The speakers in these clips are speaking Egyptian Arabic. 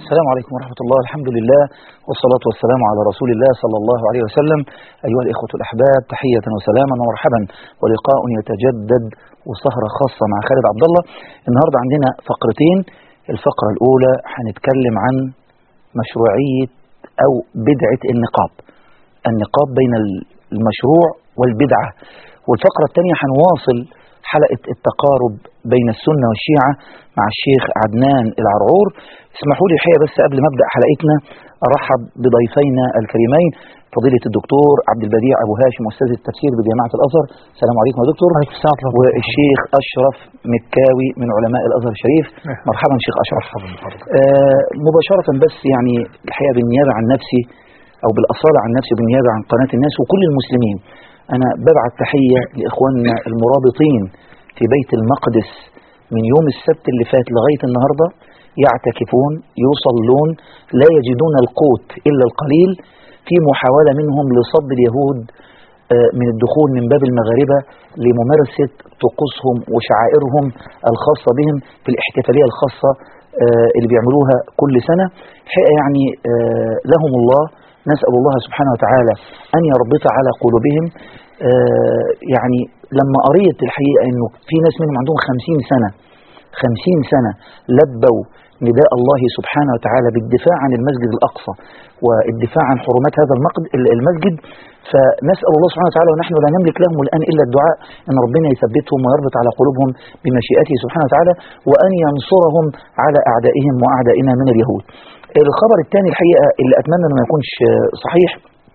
السلام عليكم ورحمة الله الحمد لله والصلاة والسلام على رسول الله صلى الله عليه وسلم أيها الإخوة الأحباب تحية وسلاما ومرحبا ولقاء يتجدد وسهرة خاصة مع خالد عبد الله النهاردة عندنا فقرتين الفقرة الأولى هنتكلم عن مشروعية أو بدعة النقاب النقاب بين المشروع والبدعة والفقرة الثانية هنواصل حلقة التقارب بين السنة والشيعة مع الشيخ عدنان العرعور اسمحوا لي الحقيقة بس قبل ما أبدأ حلقتنا أرحب بضيفينا الكريمين فضيلة الدكتور عبد البديع أبو هاشم أستاذ التفسير بجامعة الأزهر السلام عليكم يا دكتور عليكم السلام ورحمة الله والشيخ أشرف مكاوي من علماء الأزهر الشريف مرحبا شيخ أشرف مرحبا آه مباشرة بس يعني الحقيقة بالنيابة عن نفسي أو بالأصالة عن نفسي بالنيابة عن قناة الناس وكل المسلمين أنا ببعت تحية لإخواننا المرابطين في بيت المقدس من يوم السبت اللي فات لغاية النهاردة يعتكفون يصلون لا يجدون القوت إلا القليل في محاولة منهم لصد اليهود من الدخول من باب المغاربة لممارسة طقوسهم وشعائرهم الخاصة بهم في الاحتفالية الخاصة اللي بيعملوها كل سنة الحقيقة يعني لهم الله نسأل الله سبحانه وتعالى أن يربط على قلوبهم يعني لما قريت الحقيقة أنه في ناس منهم عندهم خمسين سنة خمسين سنة لبوا نداء الله سبحانه وتعالى بالدفاع عن المسجد الأقصى والدفاع عن حرمات هذا المسجد فنسأل الله سبحانه وتعالى ونحن لا نملك لهم الآن إلا الدعاء أن ربنا يثبتهم ويربط على قلوبهم بمشيئته سبحانه وتعالى وأن ينصرهم على أعدائهم وأعدائنا من اليهود الخبر الثاني الحقيقة اللي أتمنى أنه ما يكونش صحيح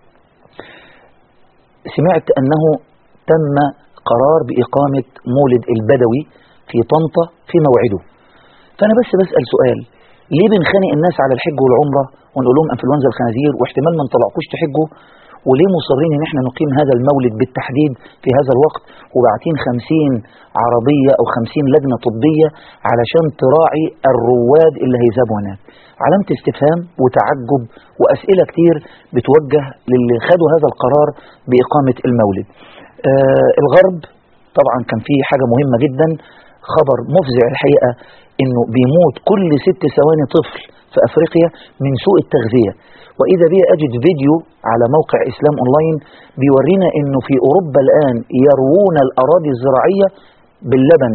سمعت أنه تم قرار بإقامة مولد البدوي في طنطا في موعده فأنا بس بسأل سؤال ليه بنخانق الناس على الحج والعمرة ونقول لهم انفلونزا الخنازير واحتمال ما نطلعكوش تحجوا وليه مصرين ان احنا نقيم هذا المولد بالتحديد في هذا الوقت وبعتين خمسين عربية او خمسين لجنة طبية علشان تراعي الرواد اللي هيذهبوا هناك علامة استفهام وتعجب واسئلة كتير بتوجه للي خدوا هذا القرار بإقامة المولد آه الغرب طبعا كان فيه حاجة مهمة جدا خبر مفزع الحقيقة انه بيموت كل ست ثواني طفل في افريقيا من سوء التغذية واذا بي اجد فيديو على موقع اسلام اونلاين بيورينا انه في اوروبا الان يروون الاراضي الزراعية باللبن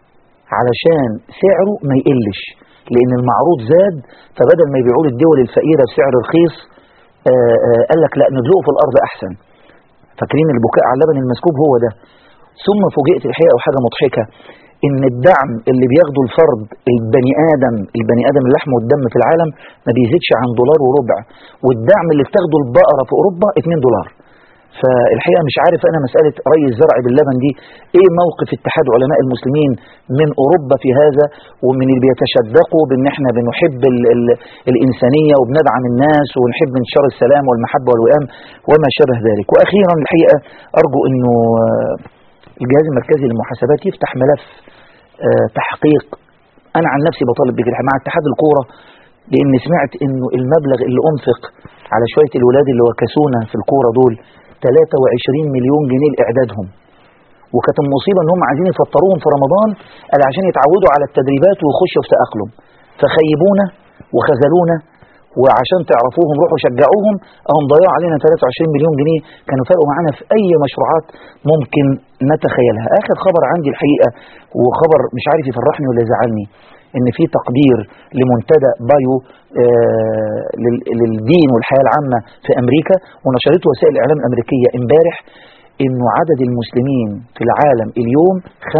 علشان سعره ما يقلش لان المعروض زاد فبدل ما يبيعوه للدول الفقيرة بسعر رخيص آآ آآ قال لك لا ندلقه في الارض احسن فاكرين البكاء على اللبن المسكوب هو ده ثم فوجئت الحقيقة وحاجة مضحكة ان الدعم اللي بياخده الفرد البني ادم البني ادم اللحم والدم في العالم ما بيزيدش عن دولار وربع والدعم اللي بتاخده البقرة في اوروبا 2 دولار فالحقيقة مش عارف انا مسألة ري الزرع باللبن دي ايه موقف اتحاد علماء المسلمين من اوروبا في هذا ومن اللي بيتشدقوا بان احنا بنحب ال ال الانسانية وبندعم الناس ونحب انتشار السلام والمحبة والوئام وما شابه ذلك واخيرا الحقيقة ارجو انه الجهاز المركزي للمحاسبات يفتح ملف أه تحقيق انا عن نفسي بطالب بكده مع اتحاد الكوره لان سمعت انه المبلغ اللي انفق على شويه الولاد اللي وكسونا في الكوره دول 23 مليون جنيه لاعدادهم وكانت المصيبه ان هم عايزين يفطروهم في رمضان قال عشان يتعودوا على التدريبات ويخشوا في تاقلم فخيبونا وخذلونا وعشان تعرفوهم روحوا شجعوهم اهم ضيعوا علينا 23 مليون جنيه كانوا فرقوا معانا في اي مشروعات ممكن نتخيلها اخر خبر عندي الحقيقه وخبر مش عارف يفرحني ولا يزعلني ان في تقدير لمنتدى بايو آه للدين والحياه العامه في امريكا ونشرته وسائل الاعلام الامريكيه امبارح انه عدد المسلمين في العالم اليوم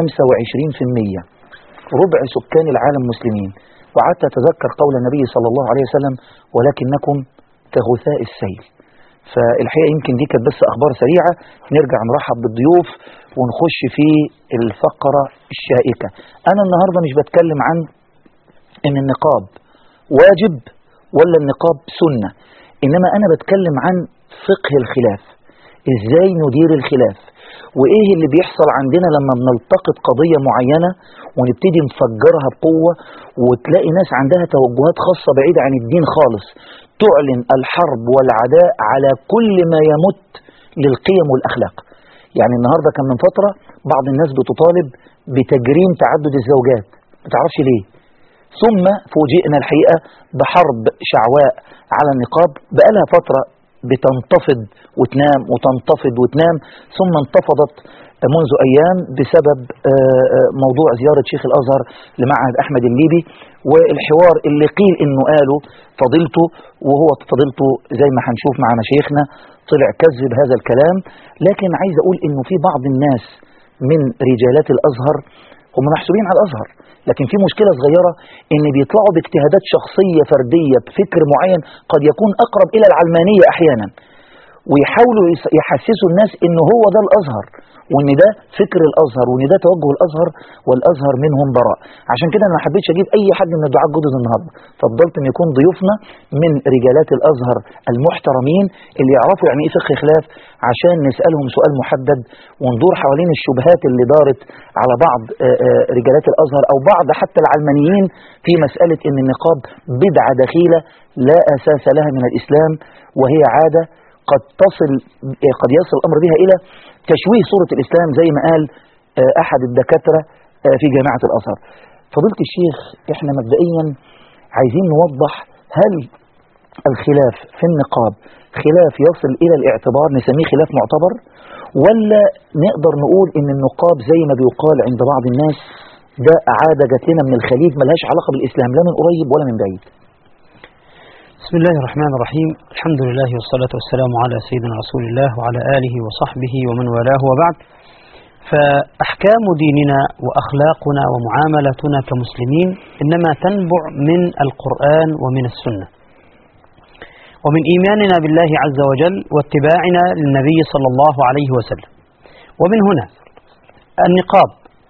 25% ربع سكان العالم مسلمين وقعدت أتذكر قول النبي صلى الله عليه وسلم ولكنكم كغثاء السيل فالحقيقة يمكن دي كانت بس أخبار سريعة نرجع نرحب بالضيوف ونخش في الفقرة الشائكة أنا النهاردة مش بتكلم عن إن النقاب واجب ولا النقاب سنة إنما أنا بتكلم عن فقه الخلاف إزاي ندير الخلاف وإيه اللي بيحصل عندنا لما بنلتقط قضية معينة ونبتدي نفجرها بقوة وتلاقي ناس عندها توجهات خاصة بعيدة عن الدين خالص تعلن الحرب والعداء على كل ما يمت للقيم والأخلاق يعني النهاردة كان من فترة بعض الناس بتطالب بتجريم تعدد الزوجات ما تعرفش ليه ثم فوجئنا الحقيقة بحرب شعواء على النقاب بقالها فترة بتنتفض وتنام وتنتفض وتنام ثم انتفضت منذ أيام بسبب آه، آه، موضوع زيارة شيخ الأزهر لمعهد أحمد الليبي والحوار اللي قيل إنه قاله فضيلته وهو فضيلته زي ما هنشوف مع مشايخنا طلع كذب هذا الكلام لكن عايز أقول إنه في بعض الناس من رجالات الأزهر هم محسوبين على الأزهر لكن في مشكلة صغيرة إن بيطلعوا باجتهادات شخصية فردية بفكر معين قد يكون أقرب إلى العلمانية أحيانا ويحاولوا يس- يحسسوا الناس إن هو ده الأزهر وإن ده فكر الأزهر وإن ده توجه الأزهر والأزهر منهم براء عشان كده أنا ما حبيتش أجيب أي حد من الدعاة الجدد النهاردة فضلت إن يكون ضيوفنا من رجالات الأزهر المحترمين اللي يعرفوا يعني إيه فقه خلاف عشان نسألهم سؤال محدد وندور حوالين الشبهات اللي دارت على بعض آه، آه، رجالات الأزهر أو بعض حتى العلمانيين في مسألة إن النقاب بدعة دخيلة لا أساس لها من الإسلام وهي عادة قد تصل قد يصل الأمر بها إلى تشويه صورة الإسلام زي ما قال آه، أحد الدكاترة آه، في جامعة الأزهر فضيلة الشيخ إحنا مبدئيا عايزين نوضح هل الخلاف في النقاب خلاف يصل إلى الاعتبار نسميه خلاف معتبر ولا نقدر نقول إن النقاب زي ما بيقال عند بعض الناس ده عادة جات لنا من الخليج ملهاش علاقة بالإسلام لا من قريب ولا من بعيد بسم الله الرحمن الرحيم الحمد لله والصلاة والسلام على سيدنا رسول الله وعلى آله وصحبه ومن والاه وبعد فأحكام ديننا وأخلاقنا ومعاملتنا كمسلمين إنما تنبع من القرآن ومن السنة ومن إيماننا بالله عز وجل واتباعنا للنبي صلى الله عليه وسلم ومن هنا النقاب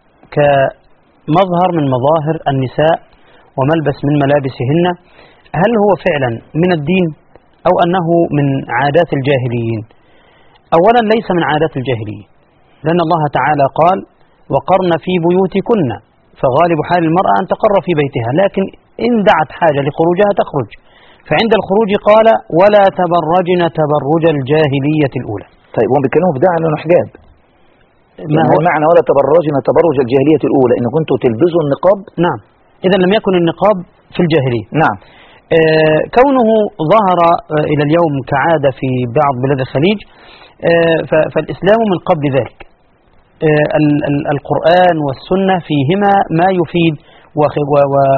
كمظهر من مظاهر النساء وملبس من ملابسهن هل هو فعلا من الدين أو أنه من عادات الجاهليين أولا ليس من عادات الجاهليين لأن الله تعالى قال وقرن في بيوتكن فغالب حال المرأة أن تقر في بيتها لكن إن دعت حاجة لخروجها تخرج فعند الخروج قال ولا تبرجن تبرج الجاهلية الأولى طيب هم بيتكلموا في ده عن حجاب ما ما هو هو معنى ولا تبرجنا تبرج الجاهلية الأولى إن كنتوا تلبسوا النقاب نعم إذا لم يكن النقاب في الجاهلية نعم آه، كونه ظهر آه، إلى اليوم كعادة في بعض بلاد الخليج آه، ف- فالإسلام من قبل ذلك آه، ال- ال- القرآن والسنة فيهما ما يفيد وخ- و- و-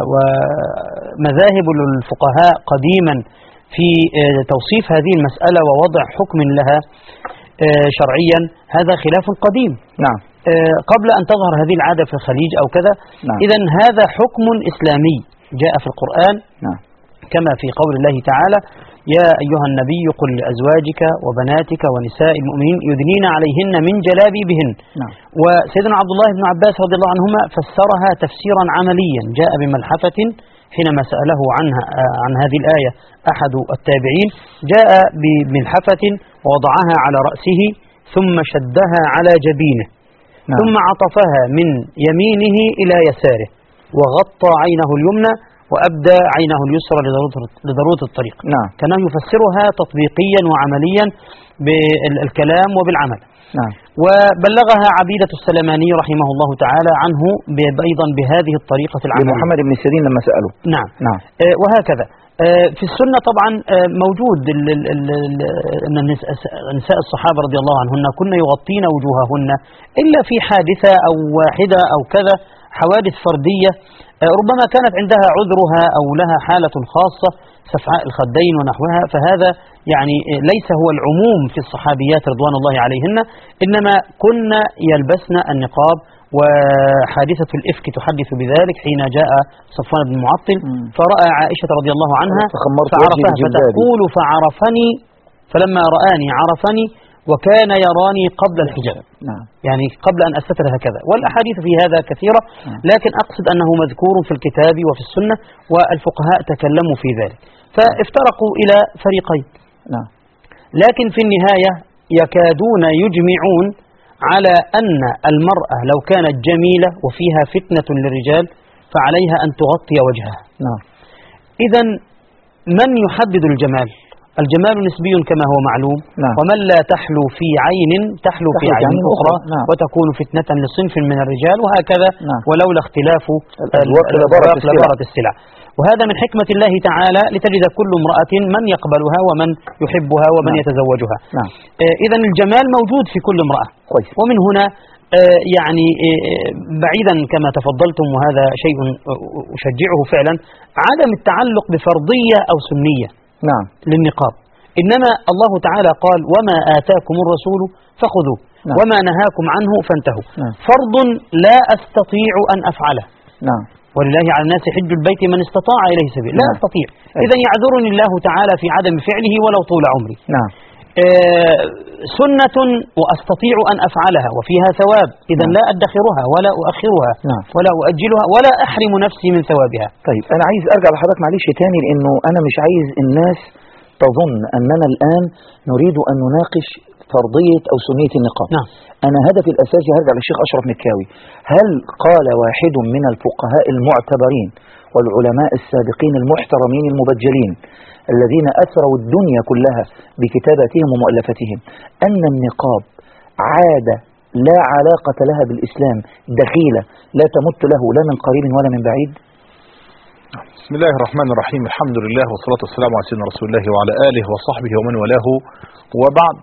ومذاهب الفقهاء قديما في آه، توصيف هذه المسألة ووضع حكم لها آه، شرعيا هذا خلاف قديم نعم آه، قبل أن تظهر هذه العادة في الخليج أو كذا نعم. إذا هذا حكم إسلامي جاء في القرآن نعم كما في قول الله تعالى يا أيها النبي قل لأزواجك وبناتك ونساء المؤمنين يدنين عليهن من جلابيبهن نعم وسيدنا عبد الله بن عباس رضي الله عنهما فسرها تفسيرا عمليا جاء بملحفة حينما سأله عنها آه، عن هذه الآية أحد التابعين جاء بملحفة ووضعها على رأسه ثم شدها على جبينه نعم. ثم عطفها من يمينه إلى يساره وغطى عينه اليمنى وأبدى عينه اليسرى لضرورة- لضرورة الطريق نعم كان يفسرها تطبيقيا وعمليا بالكلام وبالعمل نعم وبلغها عبيدة السلماني رحمه الله تعالى عنه ب- أيضا بهذه الطريقة العملية لمحمد بن سيرين لما سأله نعم نعم آه، وهكذا آه، في السنة طبعا آه، موجود ال- ال- ال- ال- أن النس- نساء الصحابة رضي الله عنهن كن يغطين وجوههن إلا في حادثة أو واحدة أو كذا حوادث فردية آه، ربما كانت عندها عذرها أو لها حالة خاصة سفعاء الخدين ونحوها فهذا يعني آه، ليس هو العموم في الصحابيات رضوان الله عليهن إنما كن يلبسن النقاب وحادثة الإفك تحدث بذلك حين جاء صفوان بن معطل مم. فرأى عائشة رضي الله عنها فخمرت وجهي فعرفها بجلبابي. فتقول فعرفني فلما رآني عرفني وكان يراني قبل الحجاب نعم يعني قبل أن أستتر هكذا والأحاديث في هذا كثيرة نعم. لكن أقصد أنه مذكور في الكتاب وفي السنة والفقهاء تكلموا في ذلك فافترقوا إلى فريقين نعم لكن في النهاية يكادون يجمعون على أن المرأة لو كانت جميلة وفيها فتنة للرجال فعليها أن تغطي وجهها نعم إذا من يحدد الجمال الجمال نسبي كما هو معلوم نعم. ومن لا تحلو في عين تحلو في تحلو في عين عين أخرى أخرى. نعم. وتكون فتنة لصنف من الرجال وهكذا نعم. ولولا اختلاف الأذواق ال- لبارت الأذواق السلع. لبارت السلع وهذا من حكمة الله تعالى لتجد كل امرأة من يقبلها ومن يحبها ومن نعم. يتزوجها نعم إذا الجمال موجود في كل امرأة كويس ومن هنا آه، يعني آه، بعيدا كما تفضلتم وهذا شيء أشجعه فعلا عدم التعلق بفرضية أو سنية نعم للنقاب إنما الله تعالى قال وما آتاكم الرسول فخذوه نعم. وما نهاكم عنه فانتهوا نعم. فرض لا أستطيع أن أفعله نعم ولله على الناس حج البيت من استطاع إليه سبيل لا نعم. أستطيع أي. إذا يعذرني الله تعالى في عدم فعله ولو طول عمري نعم آه، سنة وأستطيع أن أفعلها وفيها ثواب إذا نعم. لا أدخرها ولا أؤخرها نعم. ولا أؤجلها ولا أحرم نفسي من ثوابها طيب انا عايز ارجع لحضرتك معلش تاني لانه انا مش عايز الناس تظن اننا الان نريد ان نناقش فرضية او سنية النقاب نعم. انا هدفي الاساسي هرجع للشيخ اشرف مكاوي هل قال واحد من الفقهاء المعتبرين والعلماء السابقين المحترمين المبجلين الذين اثروا الدنيا كلها بكتاباتهم ومؤلفاتهم ان النقاب عادة لا علاقة لها بالإسلام دخيلة لا تمت له لا من قريب ولا من بعيد بسم الله الرحمن الرحيم الحمد لله والصلاة والسلام على سيدنا رسول الله وعلى آله وصحبه ومن والاه وبعد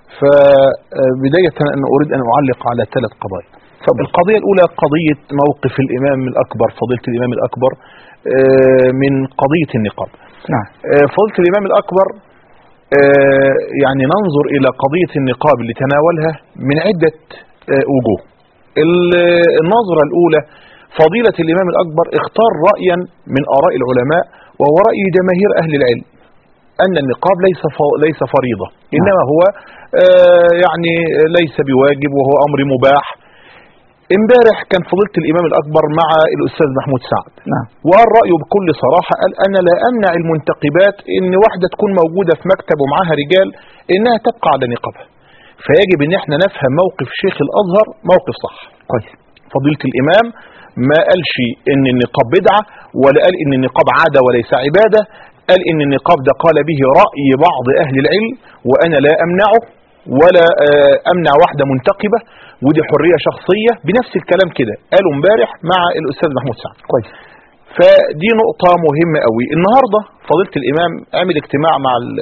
فبداية أنا أريد أن أعلق على ثلاث قضايا القضية الأولى قضية موقف الإمام الأكبر فضيلة الإمام الأكبر آه، من قضية النقاب نعم آه، فضيلة الإمام الأكبر آه، يعني ننظر إلى قضية النقاب اللي تناولها من عدة آه، وجوه ال- النظرة الأولى فضيلة الإمام الأكبر اختار رأيا من آراء العلماء وهو رأي جماهير أهل العلم أن النقاب ليس ف- ليس فريضة إنما هو آه، يعني ليس بواجب وهو أمر مباح امبارح كان فضيلة الإمام الأكبر مع الأستاذ محمود سعد نعم وقال رأيه بكل صراحة قال أنا لا أمنع المنتقبات إن واحدة تكون موجودة في مكتب ومعاها رجال إنها تبقى على نقابها فيجب إن احنا نفهم موقف شيخ الأزهر موقف صح كويس فضيلة الإمام ما قالش إن النقاب بدعة ولا قال إن النقاب عادة وليس عبادة قال إن النقاب ده قال به رأي بعض أهل العلم وأنا لا أمنعه ولا آه، أمنع واحدة منتقبة ودي حرية شخصية بنفس الكلام كده قالوا امبارح مع الأستاذ محمود سعد كويس فدي نقطة مهمة قوي النهاردة فضيلة الإمام عمل اجتماع مع ال-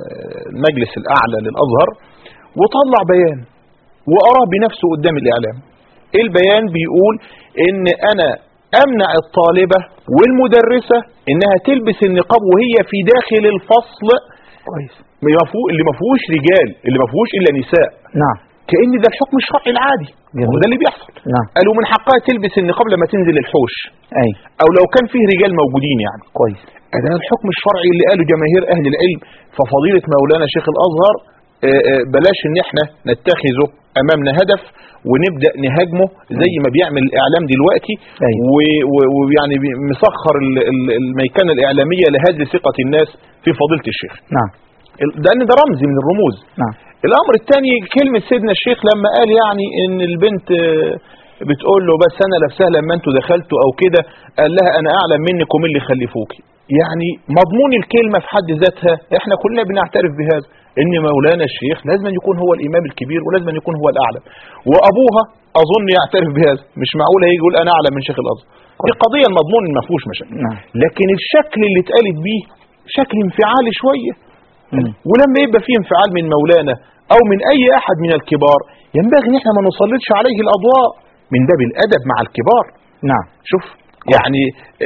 المجلس الأعلى للأزهر وطلع بيان وأراه بنفسه قدام الإعلام البيان بيقول إن أنا أمنع الطالبة والمدرسة إنها تلبس النقاب وهي في داخل الفصل كويس ما فيه- اللي ما فيهوش رجال اللي ما فيهوش إلا نساء نعم كأن ده الحكم الشرعي العادي جميل. وده اللي بيحصل نعم قالوا من حقها تلبس النقاب لما تنزل الحوش أي او لو كان فيه رجال موجودين يعني كويس ده الحكم الشرعي اللي قاله جماهير اهل العلم ففضيلة مولانا شيخ الازهر آه، آه، بلاش ان احنا نتخذه امامنا هدف ونبدا نهاجمه زي ما بيعمل الاعلام دلوقتي أيوة. و- و- ويعني بي- مسخر ال- ال- الميكنه الاعلاميه لهز ثقه الناس في فضيله الشيخ نعم ال- ده ان ده رمز من الرموز نعم الامر الثاني كلمه سيدنا الشيخ لما قال يعني ان البنت آه، بتقول له بس انا لابسها لما انتوا دخلتوا او كده قال لها انا اعلم منكم اللي خلفوكي يعني مضمون الكلمه في حد ذاتها احنا كلنا بنعترف بهذا ان مولانا الشيخ لازم أن يكون هو الامام الكبير ولازم أن يكون هو الاعلم وابوها اظن يعترف بهذا مش معقول هيجي يقول انا اعلم من شيخ الازهر دي قضيه المضمون ما فيهوش مشاكل نعم لكن الشكل اللي اتقالت بيه شكل انفعالي شويه مم. ولما يبقى فيه انفعال من مولانا او من اي احد من الكبار ينبغي ان احنا ما نسلطش عليه الاضواء من باب الادب مع الكبار نعم شوف يعني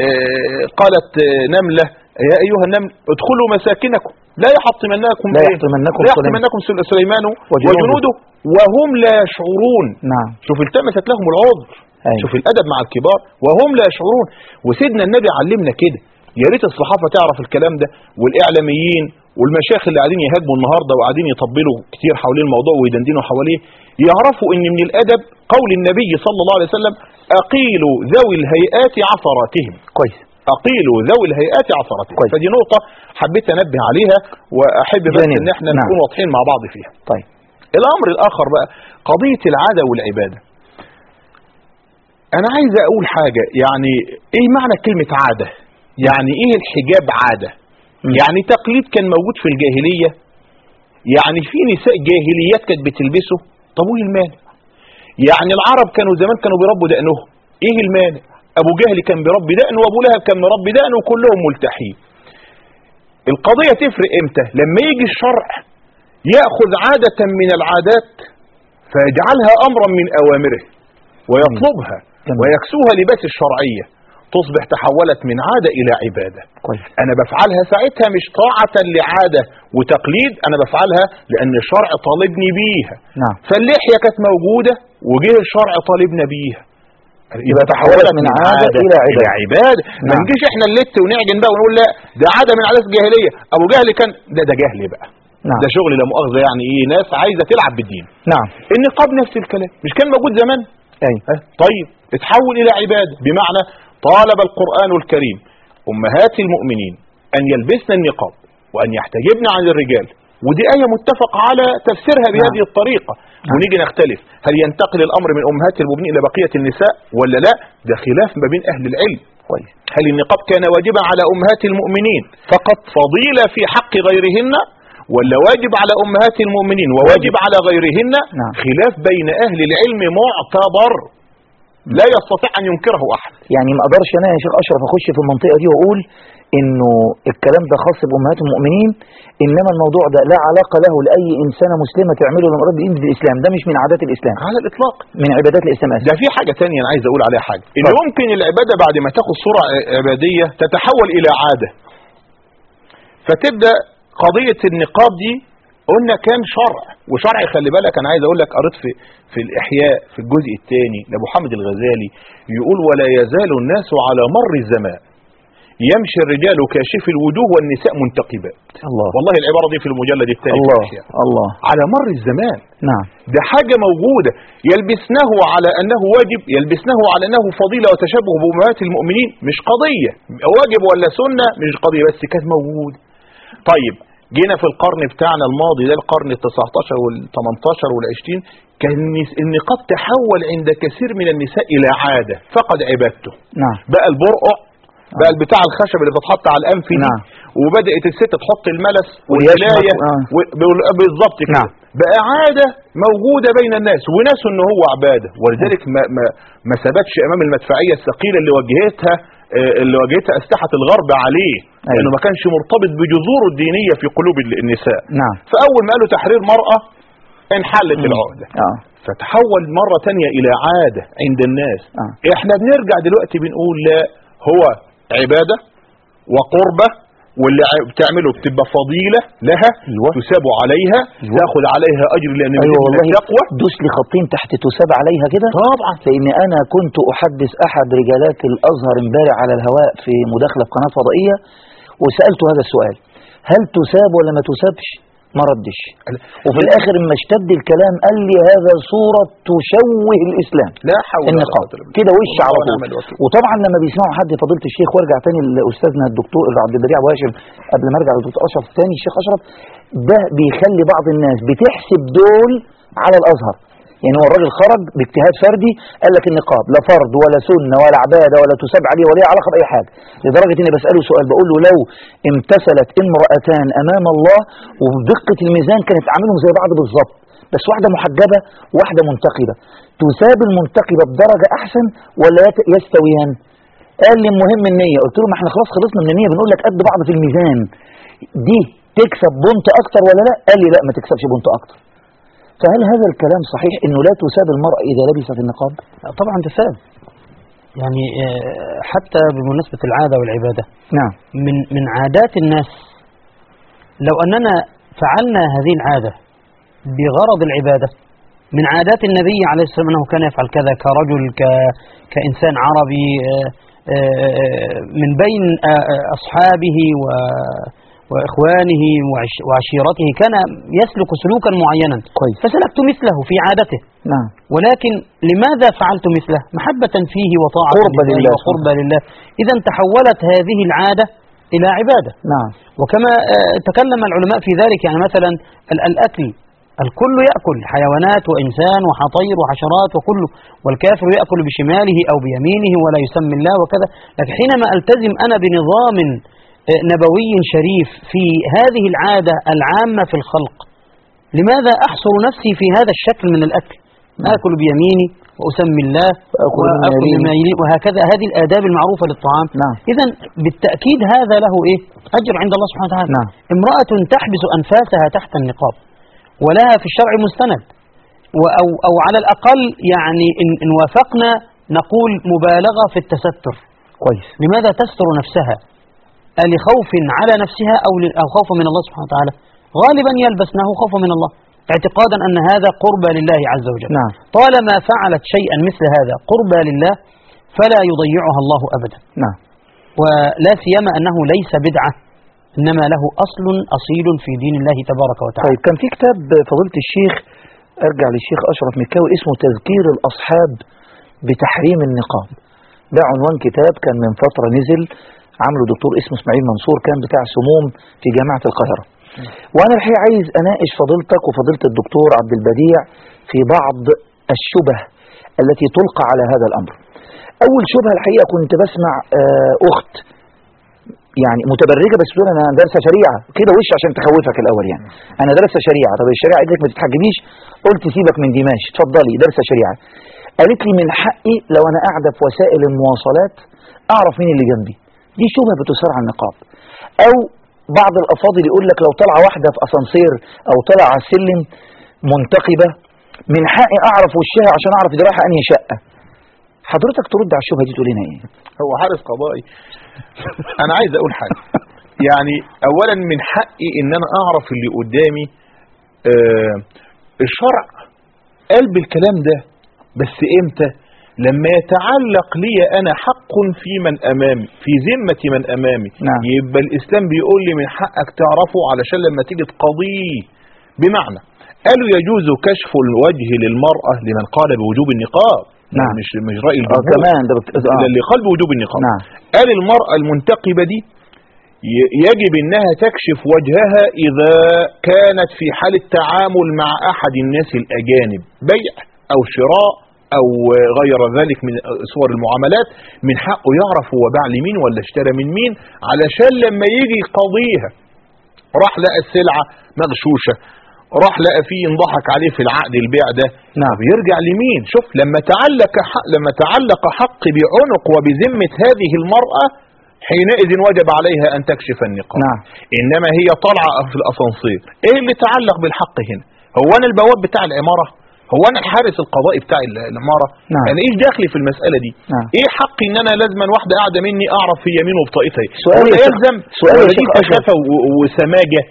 آه قالت آه نملة يا ايها النمل ادخلوا مساكنكم لا يحطمنكم لا إيه؟ يحطمنكم لا يحطمنكم سل- سليمان وجنوده. وجنوده وهم لا يشعرون نعم شوف التمست لهم العذر أيوة. شوف الادب مع الكبار وهم لا يشعرون وسيدنا النبي علمنا كده يا ريت الصحافه تعرف الكلام ده والاعلاميين والمشايخ اللي قاعدين يهاجموا النهارده وقاعدين يطبلوا كتير حوالين الموضوع ويدندنوا حواليه يعرفوا ان من الادب قول النبي صلى الله عليه وسلم اقيلوا ذوي الهيئات عثراتهم كويس اقيلوا ذوي الهيئات عثراتهم كويس. فدي نقطه حبيت انبه عليها واحب بس جميل. ان احنا نعم. نكون واضحين مع بعض فيها طيب الامر الاخر بقى قضيه العاده والعباده انا عايز اقول حاجه يعني ايه معنى كلمه عاده يعني ايه الحجاب عاده مم. يعني تقليد كان موجود في الجاهلية يعني في نساء جاهليات كانت بتلبسه طب وايه المانع يعني العرب كانوا زمان كانوا بيربوا دقنهم ايه المانع ابو جهل كان بيربي دقن وابو لهب كان مربي دقن وكلهم ملتحين القضية تفرق امتى لما يجي الشرع يأخذ عادة من العادات فيجعلها امرا من اوامره ويطلبها جميل. ويكسوها لباس الشرعية تصبح تحولت من عادة الى عبادة كويس انا بفعلها ساعتها مش طاعة لعادة وتقليد انا بفعلها لان الشرع طالبني بيها نعم فاللحية كانت موجودة وجه الشرع طالبنا بيها يبقى تحولت من عادة إلى عبادة. إلى عبادة ما نعم. نجيش احنا اللت ونعجن بقى ونقول لا ده عادة من عادات الجاهلية ابو جهل كان ده ده جهل بقى نعم ده شغل لا مؤاخذة يعني ايه ناس عايزة تلعب بالدين نعم النقاب نفس الكلام مش كان موجود زمان أي ها؟ طيب اتحول الى عبادة بمعنى طالب القرآن الكريم امهات المؤمنين ان يلبسن النقاب وان يحتجبن عن الرجال ودي آية متفق على تفسيرها بهذه نعم. الطريقة ونيجي نختلف هل ينتقل الأمر من أمهات المؤمنين إلى بقية النساء ولا لا ده خلاف ما بين أهل العلم كويس هل النقاب كان واجبا على أمهات المؤمنين فقط فضيلة في حق غيرهن ولا واجب على أمهات المؤمنين وواجب على غيرهن نعم. خلاف بين أهل العلم معتبر لا يستطيع أن ينكره أحد يعني ما اقدرش انا يا شيخ اشرف اخش في المنطقه دي واقول انه الكلام ده خاص بامهات المؤمنين انما الموضوع ده لا علاقه له لاي انسانه مسلمه تعمله لما اراد دين بالاسلام ده مش من عادات الاسلام على الإطلاق من عبادات الاسلام اسف ده في حاجة تانية أنا عايز أقول عليها حاجة إن اتفضل. ممكن العبادة بعد ما تاخد صورة ع- عبادية تتحول إلى عادة فتبدأ قضية النقاب دي قلنا كان شرع وشرع خلي بالك أنا عايز أقول لك قريت في في الإحياء في الجزء الثاني لأبو حامد الغزالي يقول ولا يزال الناس على مر الزمان يمشي الرجال كاشف الوجوه والنساء منتقبات الله والله العبارة دي في المجلد الثاني في الله الإحياء. الله على مر الزمان نعم ده حاجة موجودة يلبسنه على أنه واجب يلبسنه على أنه فضيلة وتشبه بأمهات المؤمنين مش قضية واجب ولا سنة مش قضية بس كانت موجودة طيب جينا في القرن بتاعنا الماضي ده القرن ال 19 وال 18 وال 20 كان النس- النقاب تحول عند كثير من النساء إلى عادة فقد عبادته نعم بقى البرقع بقى البتاع الخشب اللي بتتحط على الانف دي نعم. وبدات الست تحط الملس واليشمك، والولايه آه. و- بال- بالظبط كده نعم. بقى عاده موجوده بين الناس وناس ان هو عباده ولذلك ما ما ما ثبتش امام المدفعيه الثقيله اللي واجهتها آه، اللي واجهتها اسلحه الغرب عليه لانه ما كانش مرتبط بجذوره الدينيه في قلوب ال- النساء نعم فاول ما قالوا تحرير مراه انحلت مم. العقده اه فتحول مرة تانية إلى عادة عند الناس آه. إحنا بنرجع دلوقتي بنقول لا هو عبادة وقربة واللي ع- بتعمله بتبقى فضيلة لها أيوة. تساب عليها أيوة. تاخذ عليها أجر لأن ايوه من والله التقوى دوس لي خطين تحت تساب عليها كده طبعا لان انا كنت احدث احد رجالات الازهر امبارح على الهواء في مداخله في قناه فضائيه وسالته هذا السؤال هل تساب ولا ما تسابش ما ردش وفي الاخر لما اشتد الكلام قال لي هذا صوره تشوه الاسلام لا حول ولا النقاب قوة إلا بالله. كده وش والله على ونعم طول الوكيل. وطبعا لما بيسمعوا حد فضيله الشيخ وارجع تاني لاستاذنا الدكتور عبد البديع أبو هاشم قبل ما ارجع للدكتور اشرف تاني الشيخ اشرف ده بيخلي بعض الناس بتحسب دول على الازهر يعني هو الراجل خرج باجتهاد فردي قال لك النقاب لا فرض ولا سنه ولا عباده ولا تساب عليه ولا ليه علاقه باي حاجه لدرجه اني بساله سؤال بقول له لو امتثلت امراتان امام الله وبدقه الميزان كانت عاملهم زي بعض بالظبط بس واحده محجبه واحده منتقبه تساب المنتقبه بدرجه احسن ولا يت- يستويان قال لي المهم النيه قلت له ما احنا خلاص خلصنا من النيه بنقول لك قد بعض في الميزان دي تكسب بنت اكتر ولا لا قال لي لا ما تكسبش بنت اكتر فهل هذا الكلام صحيح انه لا تساب المرأة اذا لبست النقاب طبعا تساب يعني آه، حتى بمناسبة العادة والعبادة نعم من من عادات الناس لو أننا فعلنا هذه العادة بغرض العبادة من عادات النبي عليه الصلاة والسلام أنه كان يفعل كذا كرجل ك كإنسان عربي آه، آه، من بين آه، آه، أصحابه و وإخوانه وعش- وعشيرته كان يسلك سلوكا معينا كويس فسلكت مثله في عادته نعم ولكن لماذا فعلت مثله محبة فيه وطاعة قربا لله وقربا لله إذا تحولت هذه العادة إلى عبادة نعم وكما آه، تكلم العلماء في ذلك يعني مثلا ال- الأكل الكل يأكل حيوانات وإنسان وحطير وحشرات وكله والكافر يأكل بشماله أو بيمينه ولا يسمي الله وكذا لكن حينما ألتزم أنا بنظام آه، نبوي شريف في هذه العادة العامة في الخلق لماذا أحصر نفسي في هذا الشكل من الأكل آكل بيميني وأسمي الله وآكل من وآكل يميني. مما يلي وهكذا هذه الآداب المعروفة للطعام نعم. إذا بالتأكيد هذا له إيه أجر عند الله سبحانه وتعالى نعم. امرأة تحبس أنفاسها تحت النقاب ولها في الشرع مستند و- أو, أو على الأقل يعني إن, إن وافقنا نقول مبالغة في التستر كويس لماذا تستر نفسها لخوف على نفسها أو, ل- أو خوفا من الله سبحانه وتعالى غالبا يلبسنه خوفا من الله اعتقادا أن هذا قربى لله عز وجل نعم. طالما فعلت شيئا مثل هذا قربى لله فلا يضيعها الله أبدا نعم ولا سيما أنه ليس بدعة إنما له أصل أصيل في دين الله تبارك وتعالى طيب كان في كتاب فضيلة الشيخ ارجع للشيخ اشرف مكاوي اسمه تذكير الاصحاب بتحريم النقاب ده عنوان كتاب كان من فترة نزل عمله دكتور اسمه اسماعيل منصور كان بتاع سموم في جامعة القاهرة وانا الحقيقة عايز اناقش فضيلتك وفضيلة الدكتور عبد البديع في بعض الشبه التي تلقى على هذا الامر اول شبهة الحقيقة كنت بسمع آه، اخت يعني متبرجه بس بتقول انا دارسه شريعه كده وش عشان تخوفك الاول يعني انا دارسه شريعه طب الشريعه قالت لك ما تتحجبيش قلت سيبك من دي ماشي اتفضلي دارسه شريعه قالت لي من حقي لو انا قاعده في وسائل المواصلات اعرف مين اللي جنبي دي شبهه بتثار على النقاب او بعض الافاضل يقول لك لو طالعه واحده في اسانسير او طالعه على السلم منتقبه من حقي اعرف وشها عشان اعرف دي رايحه انهي شقه حضرتك ترد على الشبهه دي تقول لنا ايه هو حارس قضائي انا عايز اقول حاجه يعني اولا من حقي ان انا اعرف اللي قدامي آه الشرع قال بالكلام ده بس امتى لما يتعلق لي انا حق في من امامي في ذمه من امامي نعم. يبقى الاسلام بيقول لي من حقك تعرفه علشان لما تيجي تقضيه بمعنى قالوا يجوز كشف الوجه للمراه لمن قال بوجوب النقاب نعم. مش مش راي اه الجمهور كمان ده بت... ده آه. اللي قال بوجوب النقاب نعم. قال المرأة المنتقبة دي ي- يجب انها تكشف وجهها اذا كانت في حال التعامل مع احد الناس الاجانب بيع او شراء او غير ذلك من صور المعاملات من حقه يعرف هو باع لمين ولا اشترى من مين علشان لما يجي يقضيها راح لقى السلعة مغشوشة راح لقى فيه انضحك عليه في العقد البيع ده نعم. بيرجع لمين شوف لما تعلق حق لما تعلق حق بعنق وبذمة هذه المرأة حينئذ وجب عليها ان تكشف النقاب نعم. انما هي طالعه في الاسانسير ايه اللي تعلق بالحق هنا هو انا البواب بتاع العماره هو انا الحارس القضائي بتاع ال- العماره نعم. انا ايش دخلي في المساله دي نعم. ايه حقي ان انا لازما واحده قاعده مني اعرف هي مين وبطاقتها ايه سؤالي ولا يا شيخ- يلزم سؤالي يا ولا دي شيخ أشرف. سخافه و- وسماجه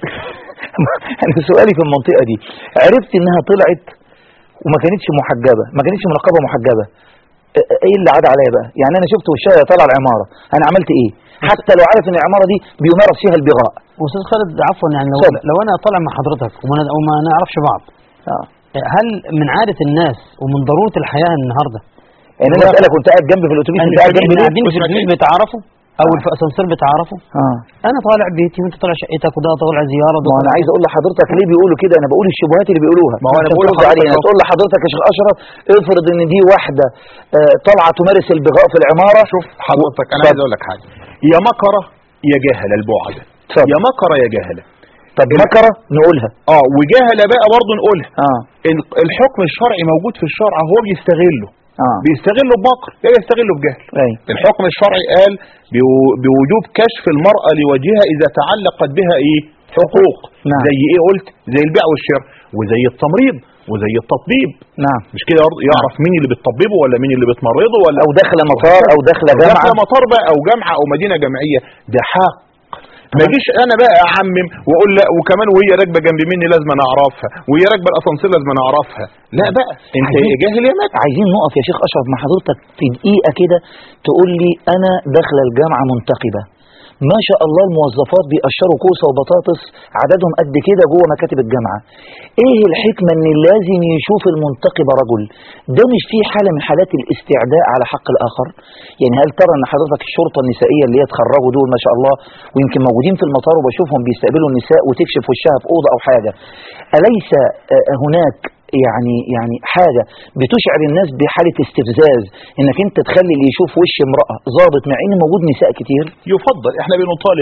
انا سؤالي في المنطقه دي عرفت انها طلعت وما كانتش محجبه ما كانتش منقبه محجبه إيه- ايه اللي عاد عليا بقى يعني انا شفت وشها طالع العماره انا عملت ايه حتى لو عارف ان العماره دي بيمارس فيها البغاء أستاذ خالد عفوا يعني لو, اتفضل. لو أنا طالع مع حضرتك وما, وما نعرفش بعض اه هل من عادة الناس ومن ضرورة الحياة النهاردة يعني انا اسالك كنت قاعد جنبي في الاتوبيس أن انت قاعد جنبي إن ليه قاعدين في الاتوبيس بتعرفوا أو آه. في الأسانسير بتعرفوا اه أنا طالع بيتي وأنت طالع شقتك وده طالع زيارة وده ما انا طالع- عايز اقول لحضرتك ليه بيقولوا كده انا بقول الشبهات اللي بيقولوها ما هو أنا عشان بقول ترد لحضرتك علينا أهو. تقول لحضرتك يا شيخ اشرف افرض ان دي واحده آه، طالعه تمارس البغاء في العماره شوف حضرتك انا اتفضل. عايز اقول لك حاجه يا مكره يا جهله البعده اتفضل. يا مكره يا جهله طب مكره نقولها اه وجهله بقى برضه نقولها اه ال- الحكم الشرعي موجود في الشرع هو بيستغله اه بيستغله بمكر لا يستغله بجهل ايوه الحكم الشرعي قال بو- بوجوب كشف المرأة لوجهها إذا تعلقت بها إيه حقوق نعم. زي إيه قلت زي البيع والشراء وزي التمريض وزي التطبيب نعم مش كده برضه يعرف مين اللي بتطببه ولا مين اللي بتمرضه ولا او داخله مطار او داخله جامعه داخله مطار بقى او جامعه او مدينه جامعيه ده حق ما اجيش انا بقى اعمم واقول لا وكمان وهي راكبه جنب مني لازم انا اعرفها وهي راكبه الاسانسير لازم انا اعرفها لا بقى انت عايزين- يا جاهل يا مات عايزين نقف يا شيخ اشرف مع حضرتك في دقيقه كده تقول لي انا داخله الجامعه منتقبه ما شاء الله الموظفات بيقشروا كوسه وبطاطس عددهم قد كده جوه مكاتب الجامعه ايه الحكمه ان لازم يشوف المنتقب رجل ده مش فيه حاله من حالات الاستعداء على حق الاخر يعني هل ترى ان حضرتك الشرطه النسائيه اللي هي اتخرجوا دول ما شاء الله ويمكن موجودين في المطار وبشوفهم بيستقبلوا النساء وتكشف وشها في اوضه او حاجه اليس آه، هناك يعني يعني حاجه بتشعر الناس بحاله استفزاز انك انت تخلي اللي يشوف وش امراه ظابط مع ان موجود نساء كتير يفضل احنا بنطالب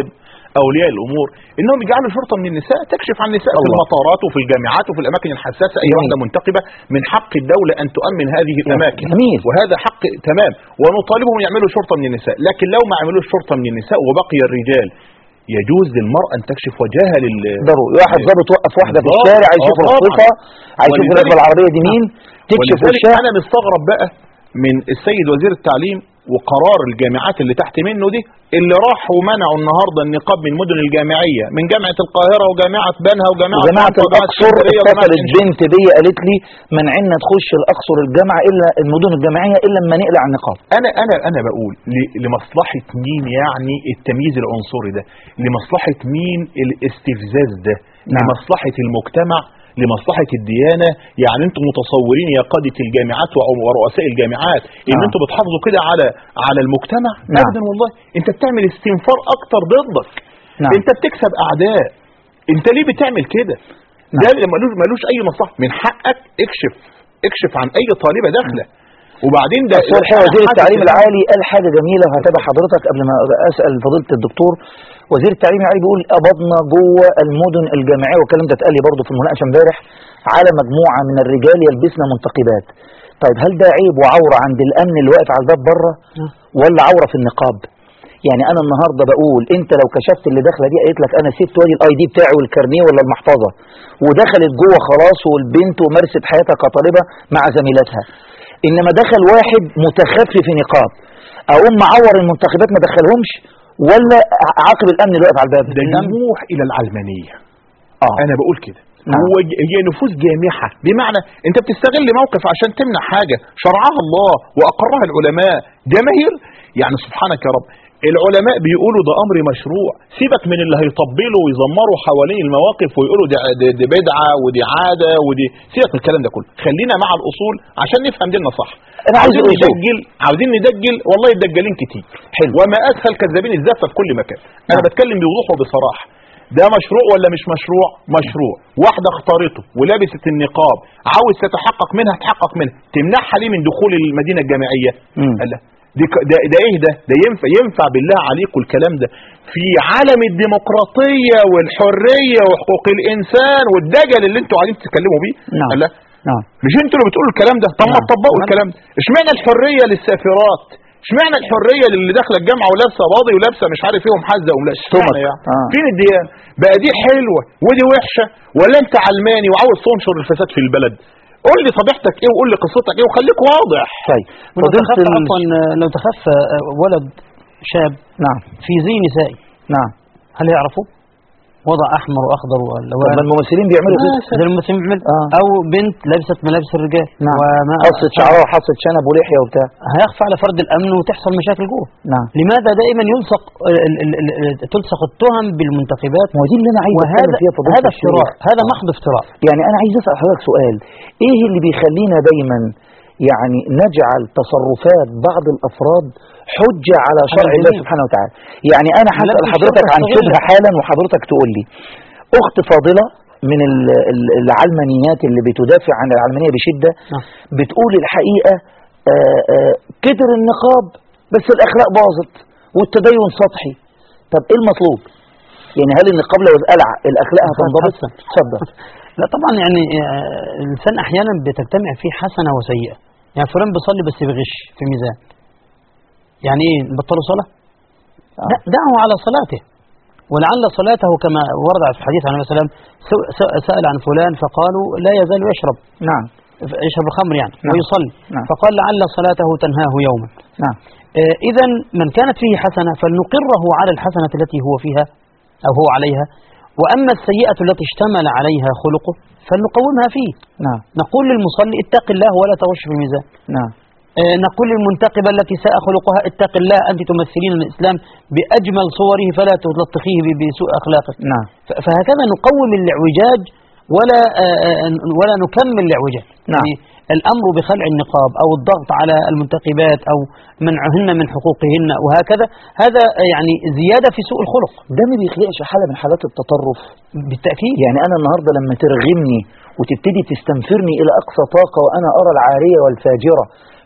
اولياء الامور انهم يجعلوا شرطه من النساء تكشف عن النساء في الله. المطارات وفي الجامعات وفي الاماكن الحساسه اي جميل. واحده منتقبه من حق الدوله ان تؤمن هذه الاماكن جميل. وهذا حق تمام ونطالبهم يعملوا شرطه من النساء لكن لو ما عملوش شرطه من النساء وبقي الرجال يجوز للمراه ان تكشف وجهها لل ضروري واحد ضابط وقف واحده في بالظبط. الشارع آه يشوف طبعاً. رصيفه عايز يشوف ولذلك- الركبه العربيه دي مين تكشف ولذلك وشها انا مستغرب بقى من السيد وزير التعليم وقرار الجامعات اللي تحت منه دي اللي راحوا ومنعوا النهارده النقاب من مدن الجامعيه من جامعه القاهره وجامعه بنها وجامعه وجماعة طنطا وجامعة الأقصر اسكندرية وجامعة اتصلت إنشاء. بنت بي قالت لي منعنا تخش الأقصر الجامعة إلا المدن الجامعية إلا لما نقلع النقاب انا انا انا بقول ل- لمصلحه مين يعني التمييز العنصري ده لمصلحه مين الاستفزاز ده نعم. لمصلحه المجتمع لمصلحه الديانه يعني انتم متصورين يا قاده الجامعات وع- ورؤساء الجامعات ان نعم. انتم بتحافظوا كده على على المجتمع نعم. ابدا والله انت بتعمل استنفار اكتر ضدك نعم. انت بتكسب اعداء انت ليه بتعمل كده نعم. ده ملوش ملوش اي مصلحه من حقك اكشف اكشف عن اي طالبه داخله وبعدين ده بس هو الحقيقة وزير حاجة التعليم كده. العالي قال حاجة جميلة وهتابع حضرتك قبل ما أسأل فضيلة الدكتور وزير التعليم العالي بيقول قبضنا جوه المدن الجامعية والكلام ده اتقال لي برضه في المناقشة امبارح على مجموعة من الرجال يلبسن منتقبات طيب هل ده عيب وعورة عند الأمن اللي واقف على الباب بره ولا عورة في النقاب يعني انا النهارده بقول انت لو كشفت اللي داخله دي قالت لك انا سبت وادي الاي دي بتاعي والكارنيه ولا المحفظه ودخلت جوه خلاص والبنت ومارست حياتها كطالبه مع زميلاتها انما دخل واحد متخفي في نقاب اقوم معور المنتخبات ما دخلهمش ولا عاقب الامن اللي واقف على الباب ده يروح الى العلمانيه اه انا بقول كده نعم. هو ج- هي نفوذ جامحه بمعنى انت بتستغل موقف عشان تمنع حاجه شرعها الله واقرها العلماء جماهير يعني سبحانك يا رب العلماء بيقولوا ده امر مشروع سيبك من اللي هيطبلوا ويزمروا حوالين المواقف ويقولوا دي, دي, دي بدعه ودي عاده ودي سيبك من الكلام ده كله خلينا مع الاصول عشان نفهم ديننا صح أنا عايز عاوزين الأصول. ندجل عاوزين ندجل والله الدجالين كتير حلو. وما اسهل كذابين الزفه في كل مكان انا نعم. بتكلم بوضوح وبصراحه ده مشروع ولا مش مشروع مشروع واحده اختارته ولبست النقاب عاوز تتحقق منها تحقق منها تمنعها ليه من دخول المدينه الجامعيه مم. قال لا دي ك- ده, ده ايه ده ده ينفع ينفع بالله عليكم الكلام ده في عالم الديمقراطيه والحريه وحقوق الانسان والدجل اللي انتوا قاعدين تتكلموا بيه نعم. قال لا نعم مش انتوا اللي بتقولوا الكلام ده طب ما نعم. تطبقوا نعم. الكلام ده اشمعنى الحريه للسافرات اشمعنى الحريه للي داخله الجامعه ولابسه باضي ولابسه مش عارف ايه ومحزه ولا اشمعنى تمك. يعني آه. فين الديانه بقى دي حلوه ودي وحشه ولا انت علماني وعاوز تنشر الفساد في البلد قول لي طبيعتك ايه وقول لي قصتك ايه وخليك واضح طيب ولو فضيلة تخفى ال- عفوا لو تخفى ولد شاب نعم في زي نسائي نعم هل يعرفوه؟ وضع احمر واخضر طب ما والوان الممثلين بيعملوا كده زي الممثلين بيعمل آه. او بنت لبست ملابس الرجال نعم وما قصة شعرها وحصة شنب ولحية وبتاع هيخفى على فرد الامن وتحصل مشاكل جوه نعم لماذا دائما يلصق ال- ال- ال- ال- تلصق التهم بالمنتخبات ما هو دي اللي انا عايز وهذا اتكلم فيها فضيلة هذا الشيخ. افتراء هذا محض افتراء يعني انا عايز اسال حضرتك سؤال ايه اللي بيخلينا دايما يعني نجعل تصرفات بعض الافراد حجه على شرع الله الجميع. سبحانه وتعالى يعني انا هسال لكن حضرتك الشرطة عن تستغل. شبهه حالا وحضرتك تقول لي اخت فاضله من ال- ال- العلمانيات اللي بتدافع عن العلمانيه بشده نعم. بتقول الحقيقه آه، آه، كتر النقاب بس الاخلاق باظت والتدين سطحي طب ايه المطلوب يعني هل النقاب لو اتقلع الاخلاق هتنضبط هتتحسن. اتفضل لا طبعا يعني آه، الانسان احيانا بتجتمع فيه حسنه وسيئه يعني فلان بيصلي بس بيغش في ميزان يعني ايه بطلوا صلاه لا دعه على صلاته ولعل صلاته كما ورد في الحديث عن النبي صلى الله عليه وسلم سو- س- سأل عن فلان فقالوا لا يزال يشرب نعم يشرب الخمر يعني نعم. ويصلي نعم. فقال لعل صلاته تنهاه يوما نعم إذا من كانت فيه حسنة فلنقره على الحسنة التي هو فيها أو هو عليها وأما السيئة التي اشتمل عليها خلقه فلنقومها فيه نعم نقول للمصلي اتق الله ولا تغش في الميزان نعم آه، نقول للمنتقبة التي ساء خلقها اتق الله أنت تمثلين الإسلام بأجمل صوره فلا تلطخيه ب- بسوء أخلاقه نعم ف- فهكذا نقوم الاعوجاج ولا آه، آه، ولا نكمل الاعوجاج نعم. يعني الأمر بخلع النقاب أو الضغط على المنتقبات أو منعهن من حقوقهن وهكذا هذا آه، يعني زيادة في سوء الخلق ده ما بيخلقش حالة من حالات التطرف بالتأكيد يعني أنا النهاردة لما ترغمني وتبتدي تستنفرني إلى أقصى طاقة وأنا أرى العارية والفاجرة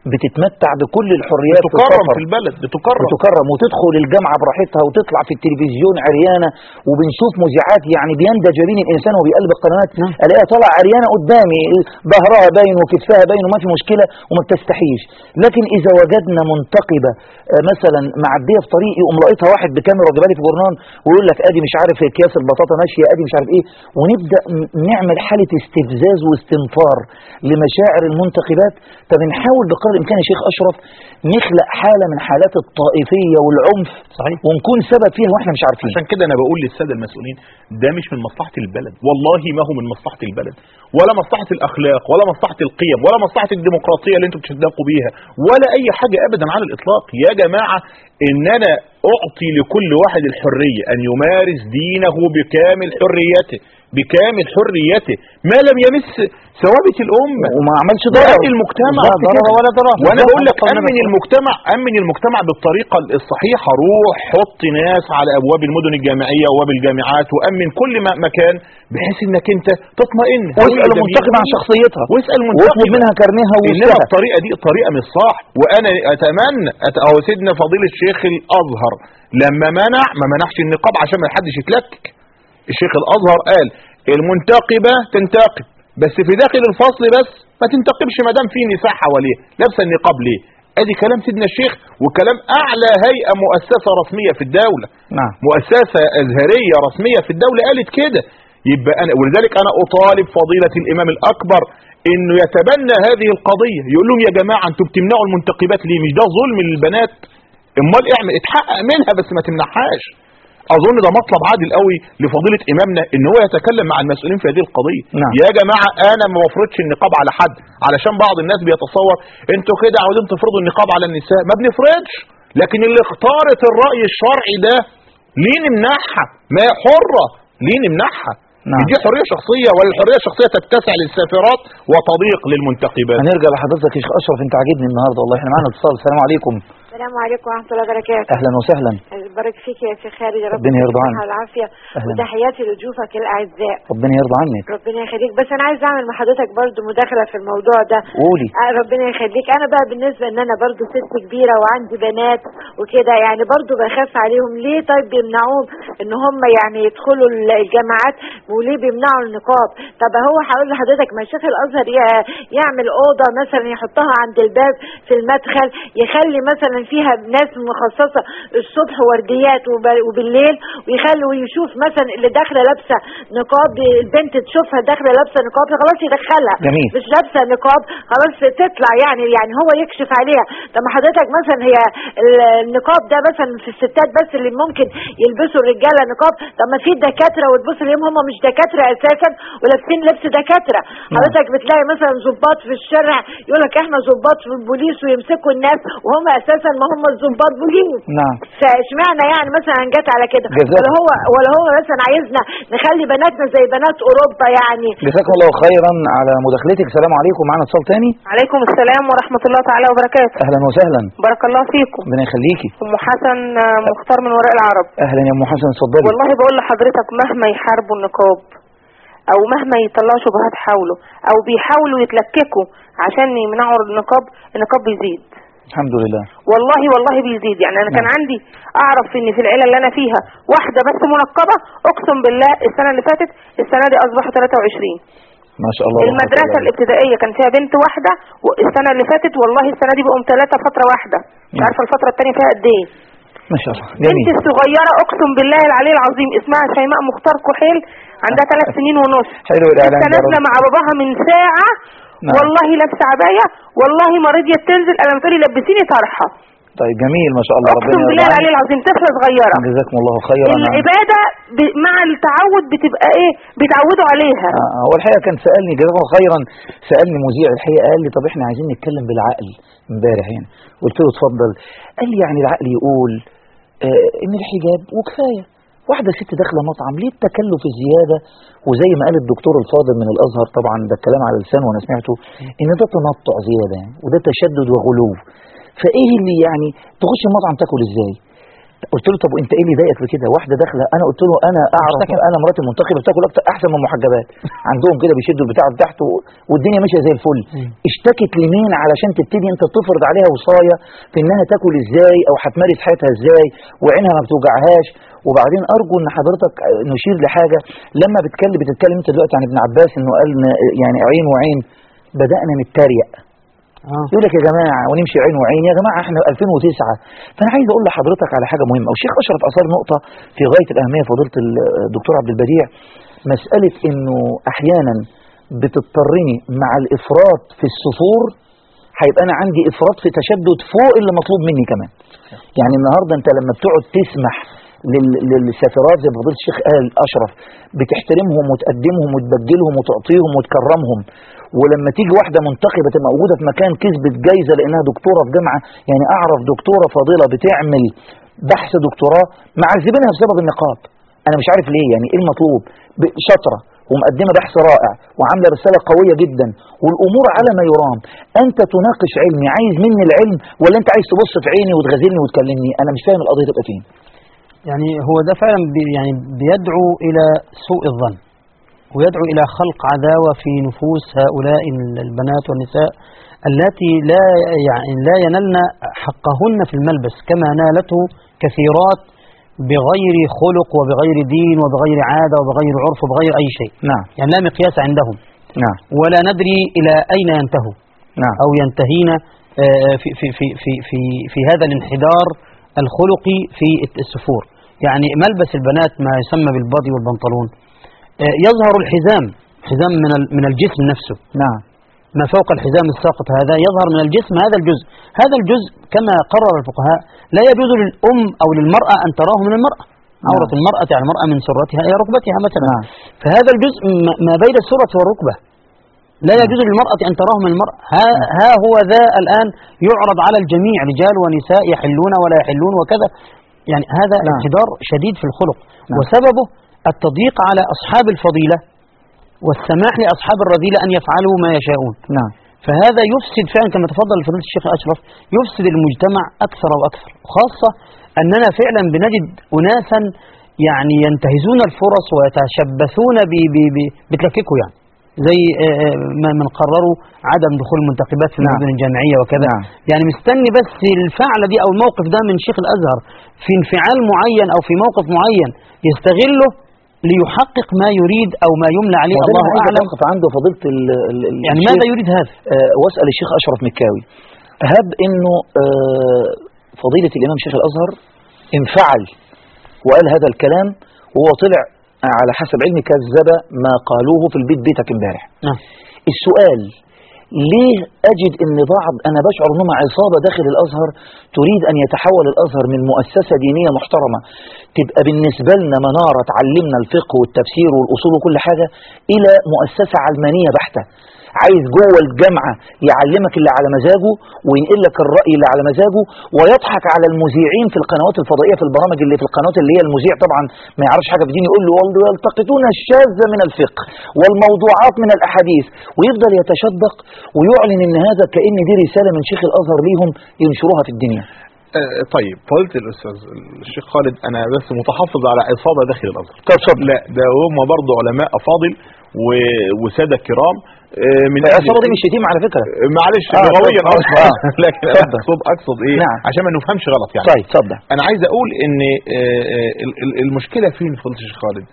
بتتمتع بكل الحريات في بتكرم السفر في البلد بتكرم بتكرم وتدخل الجامعة براحتها وتطلع في التلفزيون عريانة وبنشوف مذيعات يعني بيندى جبين الإنسان وهو بيقلب القنوات نعم. ألاقيها طالعة عريانة قدامي ظهرها باين وكتفها باين وما في مشكلة وما بتستحيش لكن إذا وجدنا منتقبة آه، مثلا معدية في طريقي يقوم لاقيتها واحد بكاميرا واخد بالي في جورنان ويقول لك ادي مش عارف اكياس البطاطا ماشيه ادي مش عارف ايه ونبدا ن- نعمل حاله استفزاز واستنفار لمشاعر المنتخبات فبنحاول بقدر الامكان يا شيخ اشرف نخلق حاله من حالات الطائفيه والعنف صحيح. ونكون سبب فيها واحنا مش عارفين عشان كده انا بقول للساده المسؤولين ده مش من مصلحه البلد والله ما هو من مصلحه البلد ولا مصلحه الاخلاق ولا مصلحه القيم ولا مصلحه الديمقراطيه اللي انتم بتشدقوا بيها ولا اي حاجه ابدا على الاطلاق يا جماعه ان انا اعطي لكل واحد الحريه ان يمارس دينه بكامل حريته بكامل حريته ما لم يمس ثوابت الامه وما عملش ده ضرر أمن المجتمع لا ضرر ولا ضرر وانا بالظبط. بقول لك امن المجتمع امن المجتمع بالطريقه الصحيحه روح حط ناس على ابواب المدن الجامعيه وابواب الجامعات وامن كل ما مكان بحيث انك انت تطمئن واسال المنتخب عن شخصيتها واسال واطلب المنتخب منها كارنيها انما ووسطها الطريقه دي طريقه مش صح وانا اتمنى أت... او سيدنا فضيله الشيخ الازهر لما منع ما منعش النقاب عشان ما حدش يتلكك الشيخ الازهر قال المنتقبه تنتقب بس في داخل الفصل بس ما تنتقبش ما دام في نساء حواليه لابسه النقاب ليه ادي كلام سيدنا الشيخ وكلام اعلى هيئه مؤسسه رسميه في الدوله نعم مؤسسة أزهرية رسمية في الدولة قالت كده يبقى أنا ولذلك أنا أطالب فضيلة الإمام الأكبر إنه يتبنى هذه القضية يقول لهم يا جماعة أنتوا بتمنعوا المنتقبات ليه مش ده ظلم للبنات امال اعمل اتحقق منها بس ما تمنعهاش اظن ده مطلب عادل قوي لفضيله امامنا ان هو يتكلم مع المسؤولين في هذه القضيه نعم. يا جماعه انا ما بفرضش النقاب على حد علشان بعض الناس بيتصور انتوا كده عاوزين تفرضوا النقاب على النساء ما بنفرضش لكن اللي اختارت الراي الشرعي ده ليه نمنعها ما هي حره ليه نمنعها نعم. دي حريه شخصيه ولا الحريه الشخصيه تتسع للسافرات وتضيق للمنتقبات هنرجع لحضرتك يا شيخ اشرف انت عاجبني النهارده والله احنا معانا اتصال السلام عليكم السلام عليكم ورحمة الله وبركاته اهلا وسهلا بارك فيك يا شيخ خالد يا رب ربنا يرضى يديك عنك. الصحة والعافية أهلا. وتحياتي لضيوفك الأعزاء ربنا يرضى عنك ربنا يخليك بس أنا عايز أعمل مع حضرتك برضو مداخلة في الموضوع ده قولي آه ربنا يخليك أنا بقى بالنسبة إن أنا برضو ست كبيرة وعندي بنات وكده يعني برضو بخاف عليهم ليه طيب بيمنعوهم إن هم يعني يدخلوا ال- الجامعات وليه بيمنعوا النقاب طب هو هقول لحضرتك ما شيخ الأزهر ي- يعمل أوضة مثلا يحطها عند الباب في المدخل يخلي مثلا فيها ناس مخصصة الصبح ورديات وب- وبالليل ويخلي ويشوف مثلا اللي داخلة لابسة نقاب البنت تشوفها داخلة لابسة نقاب خلاص يدخلها جميل. مش لابسه نقاب خلاص تطلع يعني يعني هو يكشف عليها طب ما حضرتك مثلا هي ال- النقاب ده مثلا في الستات بس اللي ممكن يلبسوا الرجاله نقاب طب ما في دكاتره وتبص ليهم هم مش دكاتره اساسا ولابسين لبس دكاتره حضرتك بتلاقي مثلا ضباط في الشارع يقول لك احنا ضباط في البوليس ويمسكوا الناس وهم اساسا ما هم الضباط بوليس نعم فاشمعنى يعني مثلا جت على كده جزاك. ولا هو ولا هو مثلا عايزنا نخلي بناتنا زي بنات اوروبا يعني جزاكم الله خيرا على مداخلتك السلام عليكم معانا اتصال تاني عليكم السلام ورحمة الله تعالى وبركاته اهلا وسهلا بارك الله فيكم ربنا يخليكي أم حسن آه، مختار من وراء العرب اهلا يا ام حسن اتفضلي والله بقول لحضرتك مهما يحاربوا النقاب أو مهما يطلعوا شبهات حوله أو بيحاولوا يتلككوا عشان يمنعوا النقاب النقاب بيزيد الحمد لله والله والله بيزيد يعني أنا كان نعم. عندي أعرف إن في العيلة اللي أنا فيها واحدة بس منقبة أقسم بالله السنة اللي فاتت السنة دي أصبحوا 23 ما شاء الله رحمة المدرسة الله عليك. الابتدائية كان فيها بنت واحدة والسنة اللي فاتت والله السنة دي بقوا ثلاثة فترة واحدة مش نعم. عارفة الفترة التانية فيها قد ايه ما شاء الله بنتي جميل الصغيرة اقسم بالله العلي العظيم اسمها شيماء مختار كحيل عندها ثلاث سنين ونص حلو الاعلان لسه ده نازلة رب. مع باباها من ساعة نعم. والله لابسة عباية والله ما رضيت تنزل انا بتقولي لبسيني طرحة طيب جميل ما شاء الله ربنا اقسم بالله يرضى العلي عنك. العظيم طفلة صغيرة جزاكم الله خيرا العبادة ب... مع التعود بتبقى ايه بيتعودوا عليها آه، هو الحقيقه كان سالني جزاكم الله خيرا سالني مذيع الحقيقه قال لي طب احنا عايزين نتكلم بالعقل امبارح يعني قلت له اتفضل قال لي يعني العقل يقول آه ان الحجاب وكفايه واحده ست داخله مطعم ليه التكلف الزياده وزي ما قال الدكتور الفاضل من الازهر طبعا ده الكلام على لسانه وانا سمعته ان ده تنطع زياده يعني وده تشدد وغلو فايه اللي يعني تخش المطعم تاكل ازاي قلت له طب وانت ايه اللي ضايقك في كده واحده داخله انا قلت له انا اعرف اشتكت. انا مراتي المنتخبه بتاكل اكتر احسن من المحجبات عندهم كده بيشدوا البتاع لتحت و- والدنيا ماشيه زي الفل مم. اشتكت لمين علشان تبتدي انت تفرض عليها وصايه في انها تاكل ازاي او هتمارس حياتها ازاي وعينها ما بتوجعهاش وبعدين ارجو ان حضرتك نشير لحاجه لما بتكلم بتتكلم انت دلوقتي عن ابن عباس انه قال ن- يعني عين وعين بدانا نتريق اه يقول لك يا جماعه ونمشي عين وعين يا جماعه احنا 2009 فانا عايز اقول لحضرتك على حاجه مهمه والشيخ اشرف اثار نقطه في غايه الاهميه فضيله الدكتور عبد البديع مساله انه احيانا بتضطرني مع الافراط في السفور هيبقى انا عندي افراط في تشدد فوق اللي مطلوب مني كمان يعني النهارده انت لما بتقعد تسمح لل- للسفرات زي ما فضيله الشيخ قال اشرف بتحترمهم وتقدمهم وتبجلهم وتعطيهم وتكرمهم ولما تيجي واحده منتخبه تبقى موجوده في مكان كسبت جايزه لانها دكتوره في جامعه يعني اعرف دكتوره فاضله بتعمل بحث دكتوراه معذبينها بسبب النقاب انا مش عارف ليه يعني ايه المطلوب ب- شاطره ومقدمه بحث رائع وعامله رساله قويه جدا والامور على ما يرام انت تناقش علمي عايز مني العلم ولا انت عايز تبص في عيني وتغازلني وتكلمني انا مش فاهم القضيه تبقى فين يعني هو ده فعلا بي يعني بيدعو إلى سوء الظن ويدعو إلى خلق عداوة في نفوس هؤلاء البنات والنساء التي لا يعني لا ينلن حقهن في الملبس كما نالته كثيرات بغير خلق وبغير دين وبغير عادة وبغير عرف وبغير أي شيء نعم يعني لا مقياس عندهم نعم ولا ندري إلى أين ينتهوا نعم أو ينتهين آه، في في في في في في هذا الانحدار الخلقي في السفور يعني ملبس البنات ما يسمى بالبادي والبنطلون آه، يظهر الحزام حزام من ال- من الجسم نفسه نعم ما فوق الحزام الساقط هذا يظهر من الجسم هذا الجزء هذا الجزء كما قرر الفقهاء لا يجوز للأم أو للمرأة أن تراه من المرأة عورة المرأة على المرأة من سرتها إلى ركبتها مثلا نعم. فهذا الجزء م- ما بين السرة والركبة لا يجوز للمرأة أن تراه من المرأة ها, ها هو ذا الآن يعرض على الجميع رجال ونساء يحلون ولا يحلون وكذا يعني هذا نعم. انحدار شديد في الخلق نعم. وسببه التضييق على أصحاب الفضيلة والسماح لأصحاب الرذيلة أن يفعلوا ما يشاءون نعم فهذا يفسد فعلا كما تفضل فضيلة الشيخ أشرف يفسد المجتمع أكثر وأكثر خاصة أننا فعلا بنجد أناسا يعني ينتهزون الفرص ويتشبثون ب ب ب بتلككوا يعني زي آه، آه، ما من قرروا عدم دخول المنتخبات في نعم. المدن الجامعية وكذا نعم. يعني مستني بس الفعلة دي أو الموقف ده من شيخ الأزهر في انفعال معين أو في موقف معين يستغله ليحقق ما يريد أو ما يملى عليه وده الله اللي عايز أعلم أوقف عنده فضيله ال ال ال يعني الشيخ. ماذا يريد هذا؟ آه، واسال الشيخ اشرف مكاوي هب انه آه، فضيله الامام شيخ الازهر انفعل وقال هذا الكلام وهو طلع على حسب علمي كذب ما قالوه في البيت بيتك امبارح نعم السؤال ليه أجد أن بعض أنا بشعر أنهم عصابة داخل الأزهر تريد أن يتحول الأزهر من مؤسسة دينية محترمة تبقى بالنسبة لنا منارة تعلمنا الفقه والتفسير والأصول وكل حاجة إلى مؤسسة علمانية بحتة عايز جوه الجامعة يعلمك اللي على مزاجه وينقل لك الرأي اللي على مزاجه ويضحك على المذيعين في القنوات الفضائية في البرامج اللي في القنوات اللي هي المذيع طبعا ما يعرفش حاجة في الدين يقول له والله يلتقطون الشاذ من الفقه والموضوعات من الأحاديث ويفضل يتشدق ويعلن ان هذا كأن دي رسالة من شيخ الأزهر ليهم ينشروها في الدنيا آه، طيب فضيلة الأستاذ الشيخ خالد أنا بس متحفظ على عصابة داخل الأزهر طب اتفضل. لا ده هم برضه علماء أفاضل و- وسادة كرام آه، من العصابة دي أهل- مش شتيمة على فكرة آه، معلش آه، لغويا اتفضل. أصلا آه. لكن أنا اتفضل. أقصد أقصد إيه نعم. عشان ما نفهمش غلط يعني طيب اتفضل انا عايز اقول ان آه، آه، ال- ال- المشكله فين فضيله الشيخ خالد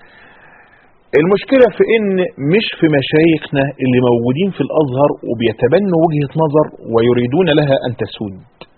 المشكله في ان مش في مشايخنا اللي موجودين في الازهر وبيتبنوا وجهه نظر ويريدون لها ان تسود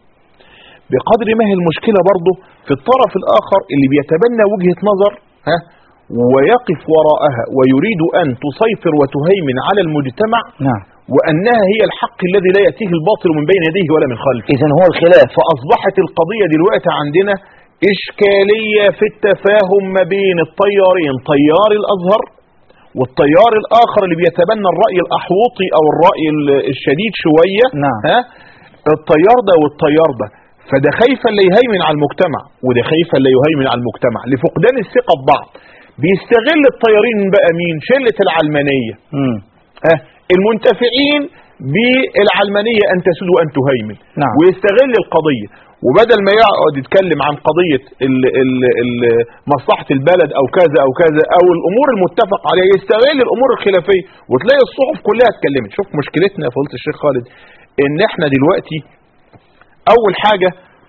بقدر ما هي المشكله برضه في الطرف الاخر اللي بيتبنى وجهه نظر ها ويقف وراءها ويريد ان تسيطر وتهيمن على المجتمع نعم وانها هي الحق الذي لا ياتيه الباطل من بين يديه ولا من خلفه إذا هو الخلاف فأصبحت القضية دلوقتي عندنا إشكالية في التفاهم ما بين الطيارين طيار الأزهر والطيار الآخر اللي بيتبنى الرأي الأحوطي أو الرأي ال- الشديد شوية نعم. ها الطيار ده والطيار ده فده خايفا لا يهيمن على المجتمع وده خايفا لا يهيمن على المجتمع لفقدان الثقة ببعض بيستغل الطيارين بقى مين شلة العلمانية مم. ها المنتفعين بالعلمانية أن تسود وأن تهيمن نعم. ويستغل القضية وبدل ما يقعد يتكلم عن قضيه ال ال ال مصلحه البلد او كذا او كذا او الامور المتفق عليها يستغل الامور الخلافيه وتلاقي الصحف كلها اتكلمت شوف مشكلتنا يا فضيله الشيخ خالد ان احنا دلوقتي اول حاجه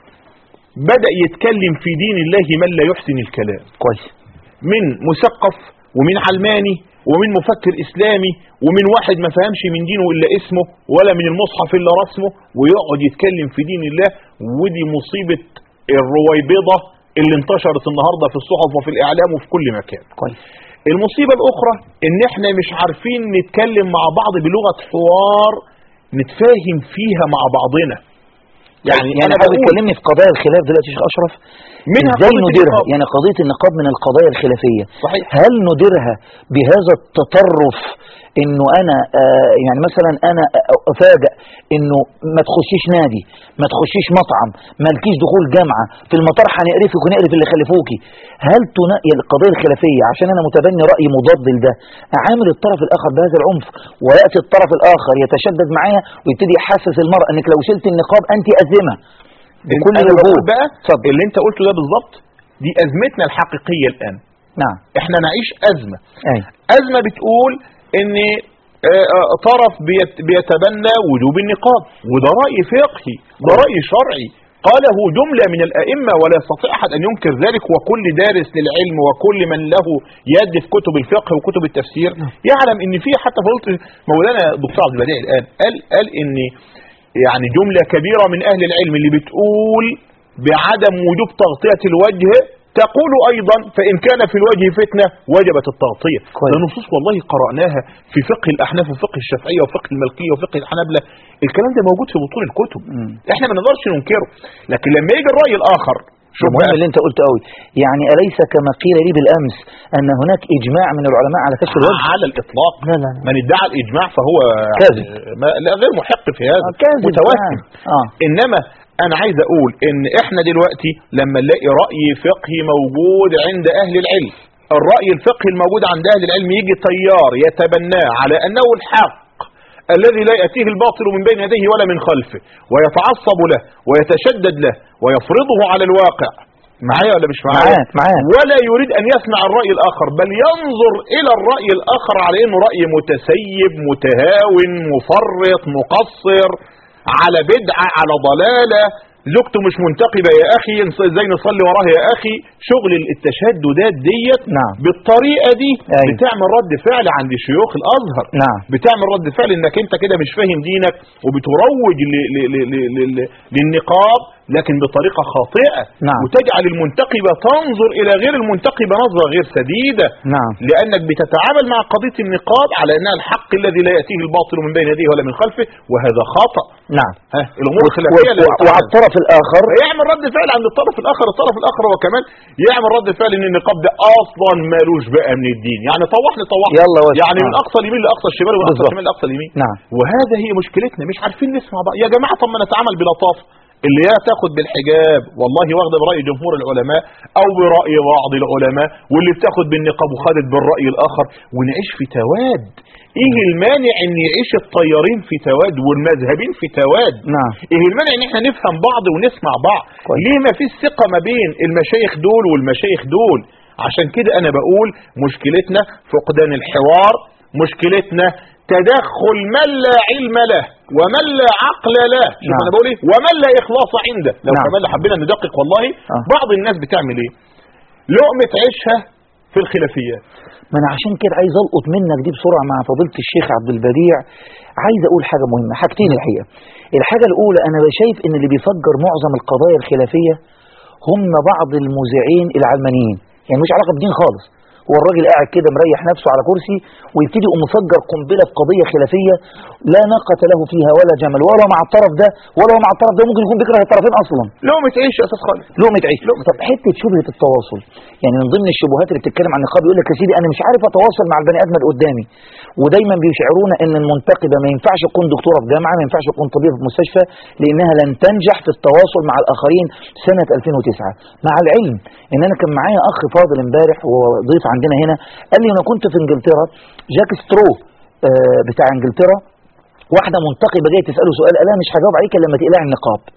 بدا يتكلم في دين الله من لا يحسن الكلام كويس من مثقف ومن علماني ومن مفكر اسلامي ومن واحد ما فهمش من دينه الا اسمه ولا من المصحف الا رسمه ويقعد يتكلم في دين الله ودي مصيبه الرويبضه اللي انتشرت النهارده في الصحف وفي الاعلام وفي كل مكان. كويس المصيبه الاخرى ان احنا مش عارفين نتكلم مع بعض بلغه حوار نتفاهم فيها مع بعضنا. يعني يعني انا حضرتك بقول بتكلمني في قضايا الخلاف دلوقتي يا شيخ اشرف منها ازاي قضية نديرها النقاب. يعني قضيه النقاب من القضايا الخلافيه صحيح هل نديرها بهذا التطرف انه انا آه يعني مثلا انا افاجئ انه ما تخشيش نادي ما تخشيش مطعم مالكيش دخول جامعه في المطار هنقرفك ونقرف اللي خلفوكي هل تنا... يعني القضيه الخلافيه عشان انا متبني راي مضاد لده اعامل الطرف الاخر بهذا العنف وياتي الطرف الاخر يتشدد معايا ويبتدي يحسس المراه انك لو شلت النقاب انت ازمه بكل انا بقول الوجوه بقى اتفضل. اللي انت قلته ده بالظبط دي ازمتنا الحقيقيه الان نعم احنا نعيش ازمه اي أزمة بتقول إن آه، آه، طرف بيت- بيتبنى وجوب النقاب وده رأي فقهي ده رأي شرعي قاله جملة من الأئمة ولا يستطيع أحد أن ينكر ذلك وكل دارس للعلم وكل من له يد في كتب الفقه وكتب التفسير يعلم إن في حتى فضلت مولانا الدكتور عبد البديع الآن قال قال إن يعني جملة كبيرة من أهل العلم اللي بتقول بعدم وجوب تغطية الوجه تقول أيضا فإن كان في الوجه فتنة وجبت التغطية كويس. ده نصوص والله قرأناها في فقه الأحناف وفقه الشافعية وفقه الملكية وفقه الحنابلة الكلام ده موجود في بطون الكتب مم. احنا ما نقدرش ننكره لكن لما يجي الرأي الآخر شوف المهم بقى اللي انت قلت قوي يعني أليس كما قيل لي بالأمس أن هناك إجماع من العلماء على كشف الوجه على الإطلاق لا لا لا من ادعى الإجماع فهو كاذب. ما لا غير محق في هذا آه، كاذب متوهم آه. انما انا عايز اقول ان احنا دلوقتي لما نلاقي راي فقهي موجود عند اهل العلم الراي الفقهي الموجود عند اهل العلم يجي تيار يتبناه على انه الحق الذي لا ياتيه الباطل من بين يديه ولا من خلفه ويتعصب له ويتشدد له ويفرضه على الواقع معايا ولا مش معايا معاك معاك ولا يريد أن يسمع الرأي الآخر بل ينظر إلى الرأي الآخر على أنه رأي متسيب متهاون مفرط مقصر على بدعة على ضلالة زوجته مش منتقبة يا أخي نص- ازاي نصلي وراها يا أخي شغل التشددات ديت نعم. بالطريقة دي أيوة. بتعمل رد فعل عند شيوخ الأزهر نعم بتعمل رد فعل انك انت كده مش فاهم دينك وبتروج ل ل ل ل ل ل للنقاب لكن بطريقة خاطئة نعم. وتجعل المنتقبة تنظر إلى غير المنتقبة نظرة غير سديدة نعم لأنك بتتعامل مع قضية النقاب على أنها الحق الذي لا يأتيه الباطل من بين يديه ولا من خلفه وهذا خطأ نعم ها الأمور و- الخلافية لا و- يتعامل. وعلى الطرف الآخر يعمل رد فعل عند الطرف الاخر الطرف الاخر هو كمان يعمل رد فعل ان النقاب ده اصلا مالوش بقى من الدين يعني طوحني طوحني يلا وش- يعني من آه. اقصى اليمين لاقصى الشمال ومن اقصى بالظبط. الشمال لاقصى اليمين نعم وهذا هي مشكلتنا مش عارفين نسمع بقى يا جماعه طب ما نتعامل بلطافه اللي هي تاخد بالحجاب والله واخده براي جمهور العلماء او براي بعض العلماء واللي بتاخد بالنقاب وخدت بالراي الاخر ونعيش في تواد ايه المانع ان يعيش الطيارين في تواد والمذهبين في تواد نعم ايه المانع ان احنا نفهم بعض ونسمع بعض كويس. ليه ما فيش ثقه ما بين المشايخ دول والمشايخ دول عشان كده انا بقول مشكلتنا فقدان الحوار مشكلتنا تدخل من لا علم له ومن لا عقل له شوف نعم. انا بقول ايه ومن لا اخلاص عنده لو نعم. كمان حبينا ندقق والله آه. بعض الناس بتعمل ايه لقمه عيشها في الخلافيات ما انا عشان كده عايز القط منك دي بسرعه مع فضيله الشيخ عبد البديع عايز اقول حاجه مهمه حاجتين الحقيقه الحاجه الاولى انا شايف ان اللي بيفجر معظم القضايا الخلافيه هم بعض المذيعين العلمانيين يعني مش علاقه بدين خالص هو الراجل قاعد كده مريح نفسه على كرسي ويبتدي يقوم مفجر قنبله في قضيه خلافيه لا ناقه له فيها ولا جمل ولا مع الطرف ده ولا مع الطرف ده ممكن يكون بيكره الطرفين اصلا لقمه عيش يا استاذ خالد لقمة عيش طب حته شبهه التواصل يعني من ضمن الشبهات اللي بتتكلم عن النقاب يقول لك يا سيدي انا مش عارف اتواصل مع البني ادم اللي قدامي ودايما بيشعرونا ان المنتقبه ما ينفعش تكون دكتوره في جامعه ما ينفعش تكون طبيبه في مستشفى لانها لن تنجح في التواصل مع الاخرين سنه 2009 مع العلم ان انا كان معايا اخ فاضل امبارح وضيف عندنا هنا قال لي انا كنت في انجلترا جاك سترو آه، بتاع انجلترا واحده منتقبه جايه تساله سؤال قال لها مش هجاوب عليك إلا لما تقلعي النقاب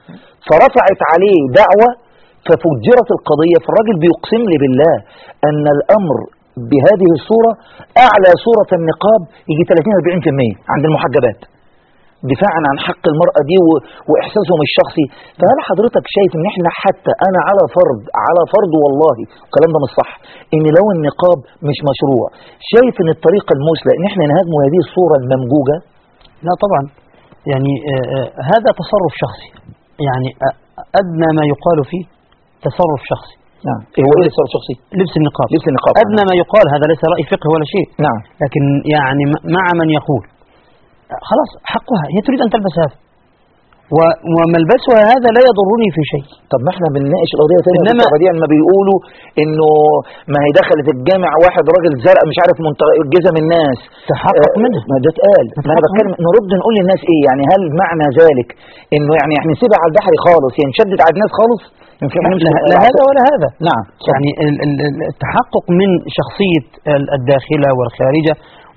فرفعت عليه دعوة ففجرت القضية فالراجل بيقسم لي بالله أن الأمر بهذه الصورة أعلى صورة النقاب يجي 30-40% عند المحجبات دفاعا عن حق المرأة دي و... وإحساسهم الشخصي فهل حضرتك شايف إن إحنا حتى أنا على فرض على فرض والله الكلام ده مش صح إن لو النقاب مش مشروع شايف إن الطريقة المثلى إن إحنا نهاجم هذه الصورة الممجوجة لا طبعا يعني آه، آه، هذا تصرف شخصي يعني آه، أدنى ما يقال فيه تصرف شخصي نعم إيه هو إيه الصورة الشخصي لبس النقاب لبس النقاب أدنى ما يقال هذا ليس رأي فقه ولا شيء نعم لكن يعني م- مع من يقول آه، خلاص حقها هي تريد أن تلبس هذا و- وملبسها هذا لا يضرني في شيء طب ما احنا بنناقش القضيه تاني إنما- إنما دي ما بيقولوا انه ما هي دخلت الجامع واحد راجل زرق مش عارف منط- جزم الناس تحقق آه، منها ما ده اتقال ما انا تحقق بتكلم نرد نقول للناس ايه يعني هل معنى ذلك انه يعني احنا نسيبها على البحر خالص يعني نشدد على الناس خالص يمكن لا, نمسك لا هذا ولا هذا نعم يعني ال- ال- ال- التحقق من شخصية ال- الداخلة والخارجة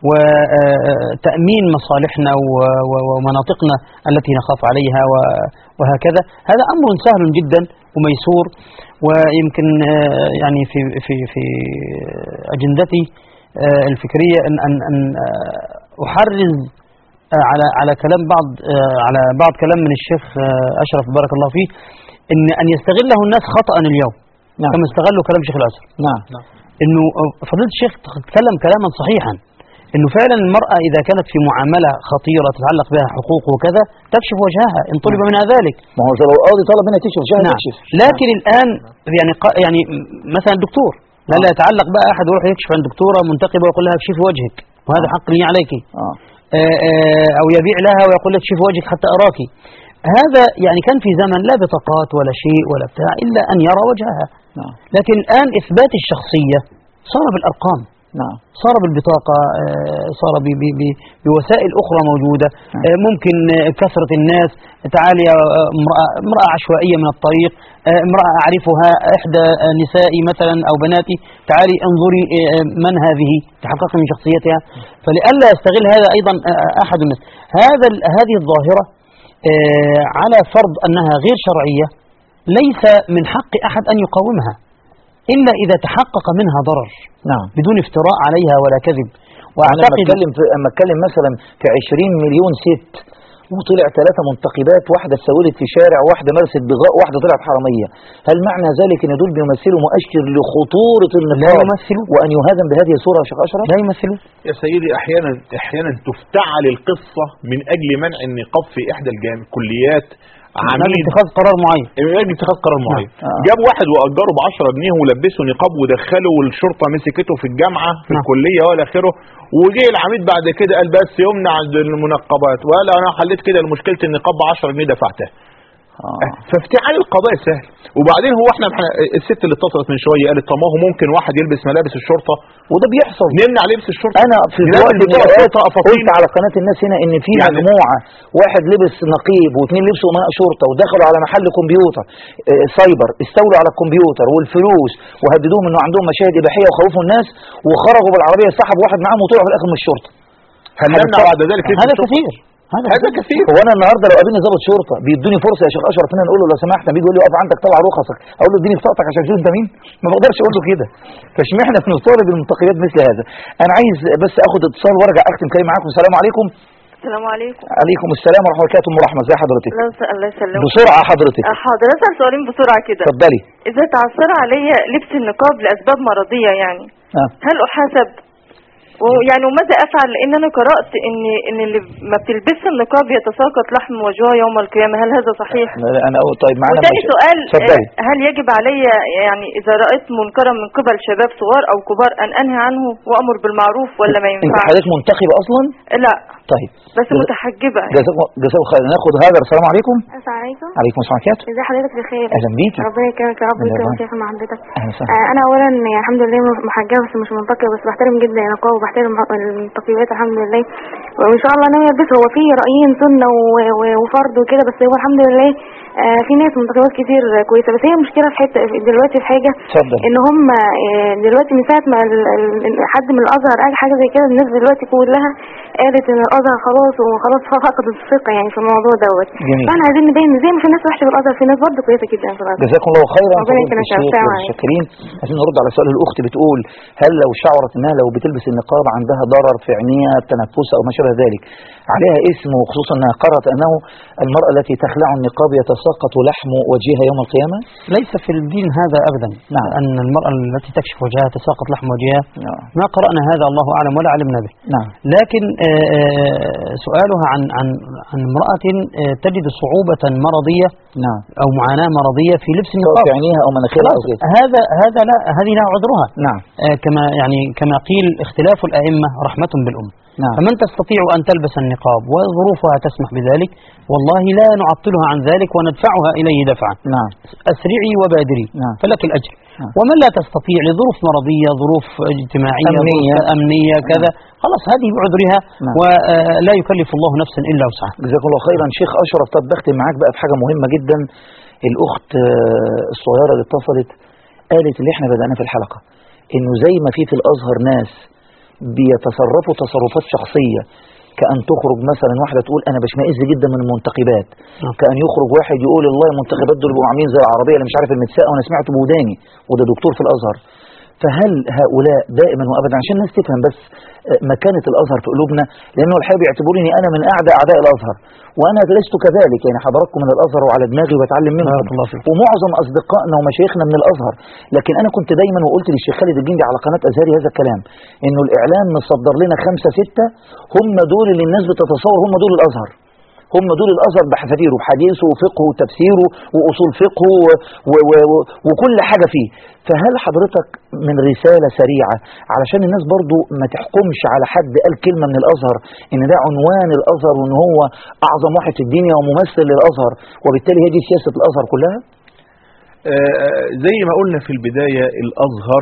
وتأمين مصالحنا و- و- ومناطقنا التي نخاف عليها و- وهكذا هذا أمر سهل جدا وميسور ويمكن آه، يعني في في في أجندتي آه، الفكرية أن أن أن آه، أحرز آه، على على كلام بعض آه، على بعض كلام من الشيخ آه، أشرف بارك الله فيه إن أن يستغله الناس خطأ اليوم نعم. كما استغلوا كلام شيخ الأزهر نعم انه فضيله الشيخ تكلم كلاما صحيحا انه فعلا المراه اذا كانت في معامله خطيره تتعلق بها حقوق وكذا تكشف وجهها ان طلب منها ذلك ما هو لو القاضي طلب منها تكشف شهر نعم تكشف لكن الان يعني قا- يعني م- مثلا الدكتور لا لا يتعلق بقى احد يروح يكشف عن دكتوره منتقبه ويقول لها اكشفي وجهك وهذا حق لي عليك اه آه، آه، او يبيع لها ويقول لك شوف وجهك حتى اراك هذا يعني كان في زمن لا بطاقات ولا شيء ولا بتاع الا ان يرى وجهها نعم لكن الان اثبات الشخصيه صار بالارقام نعم صار بالبطاقة آه، صار ب- ب- ب- بوسائل أخرى موجودة آه، ممكن آه، كثرة الناس تعالي آه، امرأة, امرأة عشوائية من الطريق آه، امرأة أعرفها إحدى آه، نسائي مثلا أو بناتي تعالي انظري آه، من هذه تحققي من شخصيتها فلئلا يستغل هذا أيضا آه، أحد الناس هذا ال- هذه الظاهرة آه، على فرض أنها غير شرعية ليس من حق أحد أن يقاومها إلا إذا تحقق منها ضرر نعم بدون افتراء عليها ولا كذب انا لما واعتقد اتكلم في اما اتكلم مثلا في 20 مليون ست وطلع ثلاثة منتقبات واحدة اتسولت في شارع واحدة مارست بغاء واحدة طلعت حرامية هل معنى ذلك ان دول بيمثلوا مؤشر لخطورة لا النقاب يمثلوا وان يهاجم بهذه الصورة يا شيخ اشرف لا يمثلوا يا سيدي احيانا احيانا تفتعل القصه من اجل منع النقاب في احدى الجام- الكليات عميد عميد اتخاذ قرار معين من اجل اتخاذ قرار معين آه. جاب واحد واجره ب 10 جنيه ولبسه نقاب ودخله والشرطه مسكته في الجامعه في نعم. الكليه والى اخره وجه العميد بعد كده قال بس يمنع المنقبات وقال انا حليت كده مشكله النقاب ب 10 جنيه دفعتها آه. فافتعال القضاء سهل وبعدين هو احنا احنا- الست اللي اتصلت من شويه قالت طب ما هو ممكن واحد يلبس ملابس الشرطه وده بيحصل نمنع لبس الشرطه انا في ننزل وقت من بتوع الأوقات الشرطه افاطين قلت على قناة الناس هنا ان في يعني- مجموعة واحد لبس نقيب واثنين لبسوا امناء شرطة ودخلوا على محل كمبيوتر آه، سايبر استولوا على الكمبيوتر والفلوس وهددوهم انه عندهم مشاهد اباحية وخوفوا الناس وخرجوا بالعربية سحبوا واحد معاهم وطلعوا في الاخر من الشرطة هل نمنع بعد ذلك لبس هذا الشرطة؟ كثير هذا هذا كثير هو انا النهارده لو قابلني ضابط شرطه بيدوني فرصه يا شيخ اشرف ان أنا اقول له لو سمحت بيجي يقول لي اقف عندك طلع رخصك اقول له اديني بطاقتك عشان اشوف انت مين ما بقدرش اقول له كده فاشمعنى بنطالب المنتقبات مثل هذا انا عايز بس اخد اتصال وارجع اختم كلام معاكم السلام عليكم السلام عليكم عليكم السلام ورحمه الله وبركاته ام رحمه ازي حضرتك الله يس- الله يسلمك بسرعه حضرتك آه، حاضر اسال سؤالين بسرعه كده اتفضلي اذا تعثر علي لبس النقاب لاسباب مرضيه يعني آه. هل احاسب ويعني وماذا افعل لان انا قرات ان ان اللي ما بتلبسش النقاب يتساقط لحم وجهها يوم القيامه هل هذا صحيح لا، لا، انا أقول طيب معانا وتاني مش- سؤال اتفضلي آه، هل يجب علي يعني اذا رايت منكرا من قبل شباب صغار او كبار ان انهي عنه وامر بالمعروف ولا ما انت ينفعش حضرتك منتخبه اصلا لا طيب بس جزا- متحجبه جزاكم جزاكم خير ناخد هاجر السلام عليكم السلام عليكم عليكم السلام ورحمه الله ازي حضرتك بخير اهلا بيكي ربنا يكرمك يا رب الله ويكرم يبارك. شيخ مع حضرتك اهلا وسهلا آه، انا اولا الحمد لله محجبه بس مش منتقبه بس بحترم جدا النقاب وبحترم المنتقبات الحمد لله وان شاء الله ناويه البس هو في رايين سنه و- و- وفرض وكده بس هو الحمد لله آه في ناس منتخبات كتير كويسه بس هي المشكله في حته دلوقتي في حاجه اتفضل ان هم آه، دلوقتي من ساعه ما ال- ال- حد من الازهر قال حاجه زي كده الناس دلوقتي كلها قالت ان الازهر خلاص وخلاص فقدت الثقه يعني في الموضوع دوت جميل. فاحنا عايزين نبين ان زي ما في ناس وحشه في الازهر في ناس برضه كويسه جدا في الازهر جزاكم الله خيرا ربنا فضيلة يكرمك يا الشيخ أستاذ علي. والشاكرين عايزين نرد على سؤال الاخت بتقول هل لو شعرت انها لو بتلبس النقاب عندها ضرر في عينيها التنفس او ما شابه ذلك عليها اسم وخصوصا انها قرأت انه المرأة التي تخلع النقاب يتساقط لحم وجهها يوم القيامة ليس في الدين هذا أبدا نعم. أن المرأة التي تكشف وجهها تساقط لحم وجهها نعم. ما قرأنا هذا الله أعلم ولا علمنا به نعم لكن آه، آه، سؤالها عن عن عن امرأة آه، تجد صعوبة مرضية نعم أو معاناة مرضية في لبس سواء النقاب في عينيها او مناخيرها او خلاص كده هذا هذا لا هذه لا عذرها نعم آه، كما يعني كما قيل اختلاف الأئمة رحمة بالأمة نعم فمن تستطيع أن تلبس النقاب وظروفها تسمح بذلك والله لا نعطلها عن ذلك وندفعها إليه دفعا نعم أسرعي وبادري نعم. فلك الأجر نعم. ومن لا تستطيع لظروف مرضية ظروف اجتماعية أمنية. ظروف أمنية كذا خلاص هذه بعذرها نعم. ولا يكلف الله نفسا إلا وسعها جزاكم الله خيرا شيخ اشرف طب بختم معاك بقى في حاجه مهمه جدا الاخت آه، الصغيره اللي اتصلت قالت اللي احنا بدانا في الحلقه انه زي ما في في الازهر ناس بيتصرفوا تصرفات شخصيه كأن تخرج مثلا واحدة تقول أنا بشمئز جدا من المنتخبات نعم. كأن يخرج واحد يقول الله المنتخبات دول بيبقوا عاملين زي العربية اللي مش عارف المتساقة وأنا سمعته بوداني وده دكتور في الأزهر فهل هؤلاء دائما وابدا عشان الناس تفهم بس آه، مكانه الازهر في قلوبنا لانه الحقيقه بيعتبروني انا من اعدى اعداء الازهر وانا لست كذلك يعني حضراتكم من الازهر وعلى دماغي وبتعلم منكم بارك الله فيك. ومعظم اصدقائنا ومشايخنا من الازهر لكن انا كنت دايما وقلت للشيخ خالد الجندي على قناه ازهري هذا الكلام انه الاعلام مصدر لنا خمسه سته هم دول اللي الناس بتتصور هم دول الازهر هم دول الازهر بحذافيره بحديثه وفقهه وتفسيره واصول فقهه و و و و وكل حاجه فيه فهل حضرتك من رساله سريعه علشان الناس برضو ما تحكمش على حد قال كلمه من الازهر ان ده عنوان الازهر وان هو اعظم واحد في الدنيا وممثل للازهر وبالتالي هي دي سياسه الازهر كلها آه، زي ما قلنا في البداية الأزهر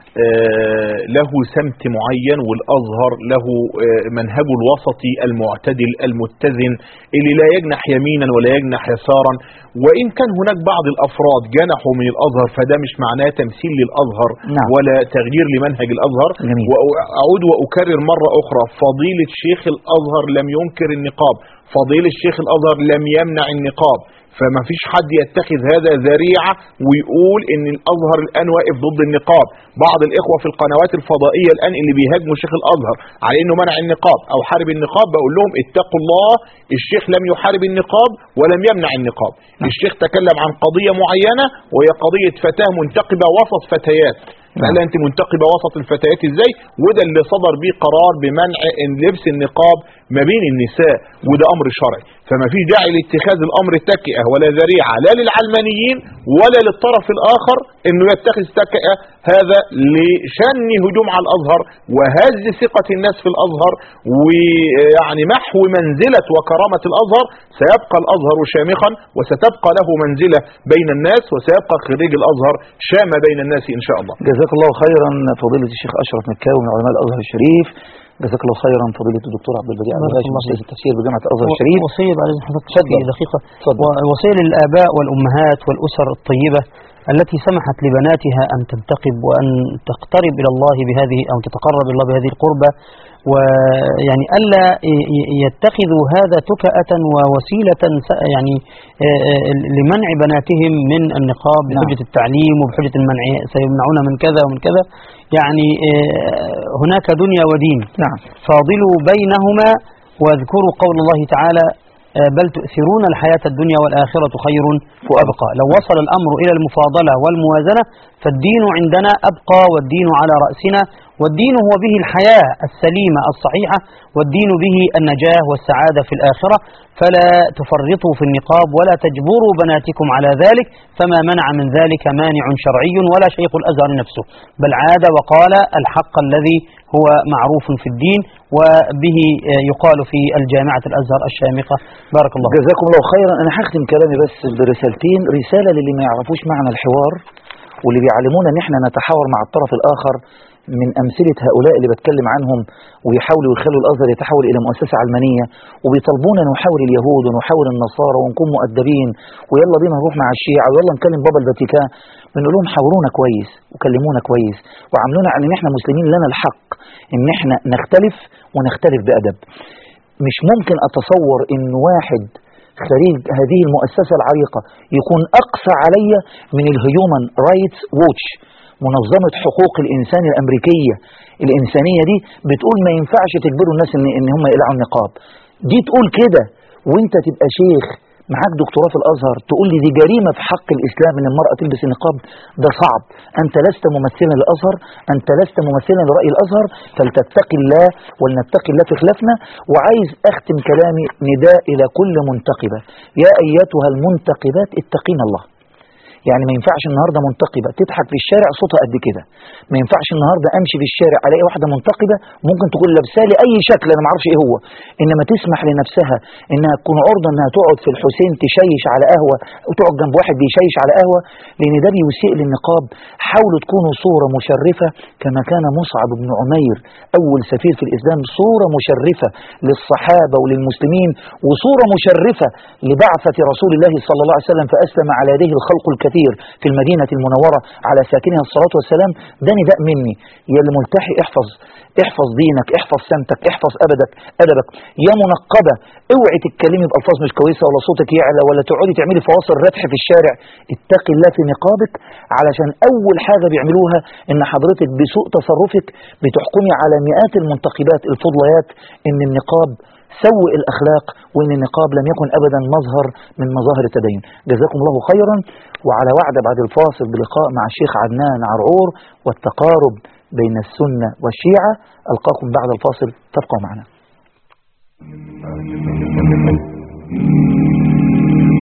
آه، له سمت معين والأزهر له آه، منهجه الوسطي المعتدل المتزن اللي لا يجنح يمينا ولا يجنح يسارا وإن كان هناك بعض الأفراد جنحوا من الأزهر فده مش معناه تمثيل للأزهر نعم. ولا تغيير لمنهج الأزهر جميل. وأعود وأكرر مرة أخرى فضيلة شيخ الأزهر لم ينكر النقاب فضيلة شيخ الأزهر لم يمنع النقاب فما فيش حد يتخذ هذا ذريعة ويقول ان الازهر الان واقف ضد النقاب بعض الاخوة في القنوات الفضائية الان اللي بيهاجموا شيخ الازهر على انه منع النقاب او حارب النقاب بقول لهم اتقوا الله الشيخ لم يحارب النقاب ولم يمنع النقاب الشيخ تكلم عن قضية معينة وهي قضية فتاة منتقبة وسط فتيات قال انت منتقبة وسط الفتيات ازاي وده اللي صدر بيه قرار بمنع إن لبس النقاب ما بين النساء وده امر شرعي فما فيش داعي لاتخاذ الامر تكئة ولا ذريعة لا للعلمانيين ولا للطرف الاخر انه يتخذ تكئة هذا لشن هجوم على الازهر وهز ثقة الناس في الازهر ويعني محو منزلة وكرامة الازهر سيبقى الازهر شامخا وستبقى له منزلة بين الناس وسيبقى خريج الازهر شام بين الناس ان شاء الله جزاك الله خيرا فضيله الشيخ اشرف مكاوي من علماء الازهر الشريف جزاك الله خيرا فضيله الدكتور عبد البديع بارك الغاشي الله استاذ فيك. التفسير بجامعه الازهر الشريف وصية بعد إذن حضرتك تفضل. في دقيقة تفضل. وصية للآباء والأمهات والأسر الطيبة التي سمحت لبناتها أن تنتقب وأن تقترب إلى الله بهذه أو تتقرب إلى الله بهذه القربة ويعني ألا ي- ي- يتخذوا هذا تكأة ووسيلة س- يعني آه، آه، لمنع بناتهم من النقاب بحجة التعليم وبحجة المنع سيمنعون من كذا ومن كذا يعني آه، هناك دنيا ودين نعم فاضلوا بينهما واذكروا قول الله تعالى آه، بل تؤثرون الحياة الدنيا والآخرة خير وأبقى لو وصل الأمر إلى المفاضلة والموازنة فالدين عندنا أبقى والدين على رأسنا والدين هو به الحياة السليمة الصحيحة والدين به النجاة والسعادة في الآخرة فلا تفرطوا في النقاب ولا تجبروا بناتكم على ذلك فما منع من ذلك مانع شرعي ولا شيخ الأزهر نفسه بل عاد وقال الحق الذي هو معروف في الدين وبه آه، يقال في الجامعة الأزهر الشامخة بارك الله فيك. جزاكم الله خيرا انا هختم كلامي بس برسالتين رساله للي ما يعرفوش معنى الحوار واللي بيعلمونا ان احنا نتحاور مع الطرف الاخر من أمثلة هؤلاء اللي بتكلم عنهم ويحاولوا يخلوا الأزهر يتحول إلى مؤسسة علمانية وبيطالبونا نحاول اليهود ونحاول النصارى ونكون مؤدبين ويلا بينا نروح مع الشيعة ويلا نكلم بابا الفاتيكان بنقول لهم حاورونا كويس وكلمونا كويس وعاملونا عن ان احنا مسلمين لنا الحق ان احنا نختلف ونختلف بأدب مش ممكن أتصور إن واحد خريج هذه المؤسسة العريقة يكون أقسى علي من الهيومن رايتس ووتش منظمة حقوق الإنسان الأمريكية الإنسانية دي بتقول ما ينفعش تجبروا الناس إن, إن هم يقلعوا النقاب دي تقول كده وانت تبقى شيخ معاك دكتوراه في الازهر تقول لي دي جريمه في حق الاسلام ان المراه تلبس النقاب ده صعب انت لست ممثلا للازهر انت لست ممثلا لراي الازهر فلتتقي الله ولنتقي الله في خلافنا وعايز اختم كلامي نداء الى كل منتقبه يا ايتها المنتقبات اتقين الله يعني ما ينفعش النهارده منتقبه تضحك في الشارع صوتها قد كده ما ينفعش النهارده امشي في الشارع الاقي واحده منتقبه ممكن تكون لابسه لي اي شكل انا ما اعرفش ايه هو انما تسمح لنفسها انها تكون عرضه انها تقعد في الحسين تشيش على قهوه وتقعد جنب واحد بيشيش على قهوه لان ده بيسيء للنقاب حاولوا تكونوا صوره مشرفه كما كان مصعب بن عمير اول سفير في الاسلام صوره مشرفه للصحابه وللمسلمين وصوره مشرفه لبعثه رسول الله صلى الله عليه وسلم فاسلم على يديه الخلق الكثير في المدينه المنوره على ساكنها الصلاه والسلام ده نداء مني يا اللي ملتحي احفظ احفظ دينك احفظ سمتك احفظ ابدك ادبك يا منقبه اوعي تتكلمي بالفاظ مش كويسه ولا صوتك يعلى ولا تقعدي تعملي فواصل ردح في الشارع اتقي الله في نقابك علشان اول حاجه بيعملوها ان حضرتك بسوء تصرفك بتحكمي على مئات المنتقبات الفضليات ان النقاب سوء الأخلاق وإن النقاب لم يكن أبدا مظهر من مظاهر التدين جزاكم الله خيرا وعلى وعد بعد الفاصل بلقاء مع الشيخ عدنان عرعور والتقارب بين السنة والشيعة ألقاكم بعد الفاصل تبقوا معنا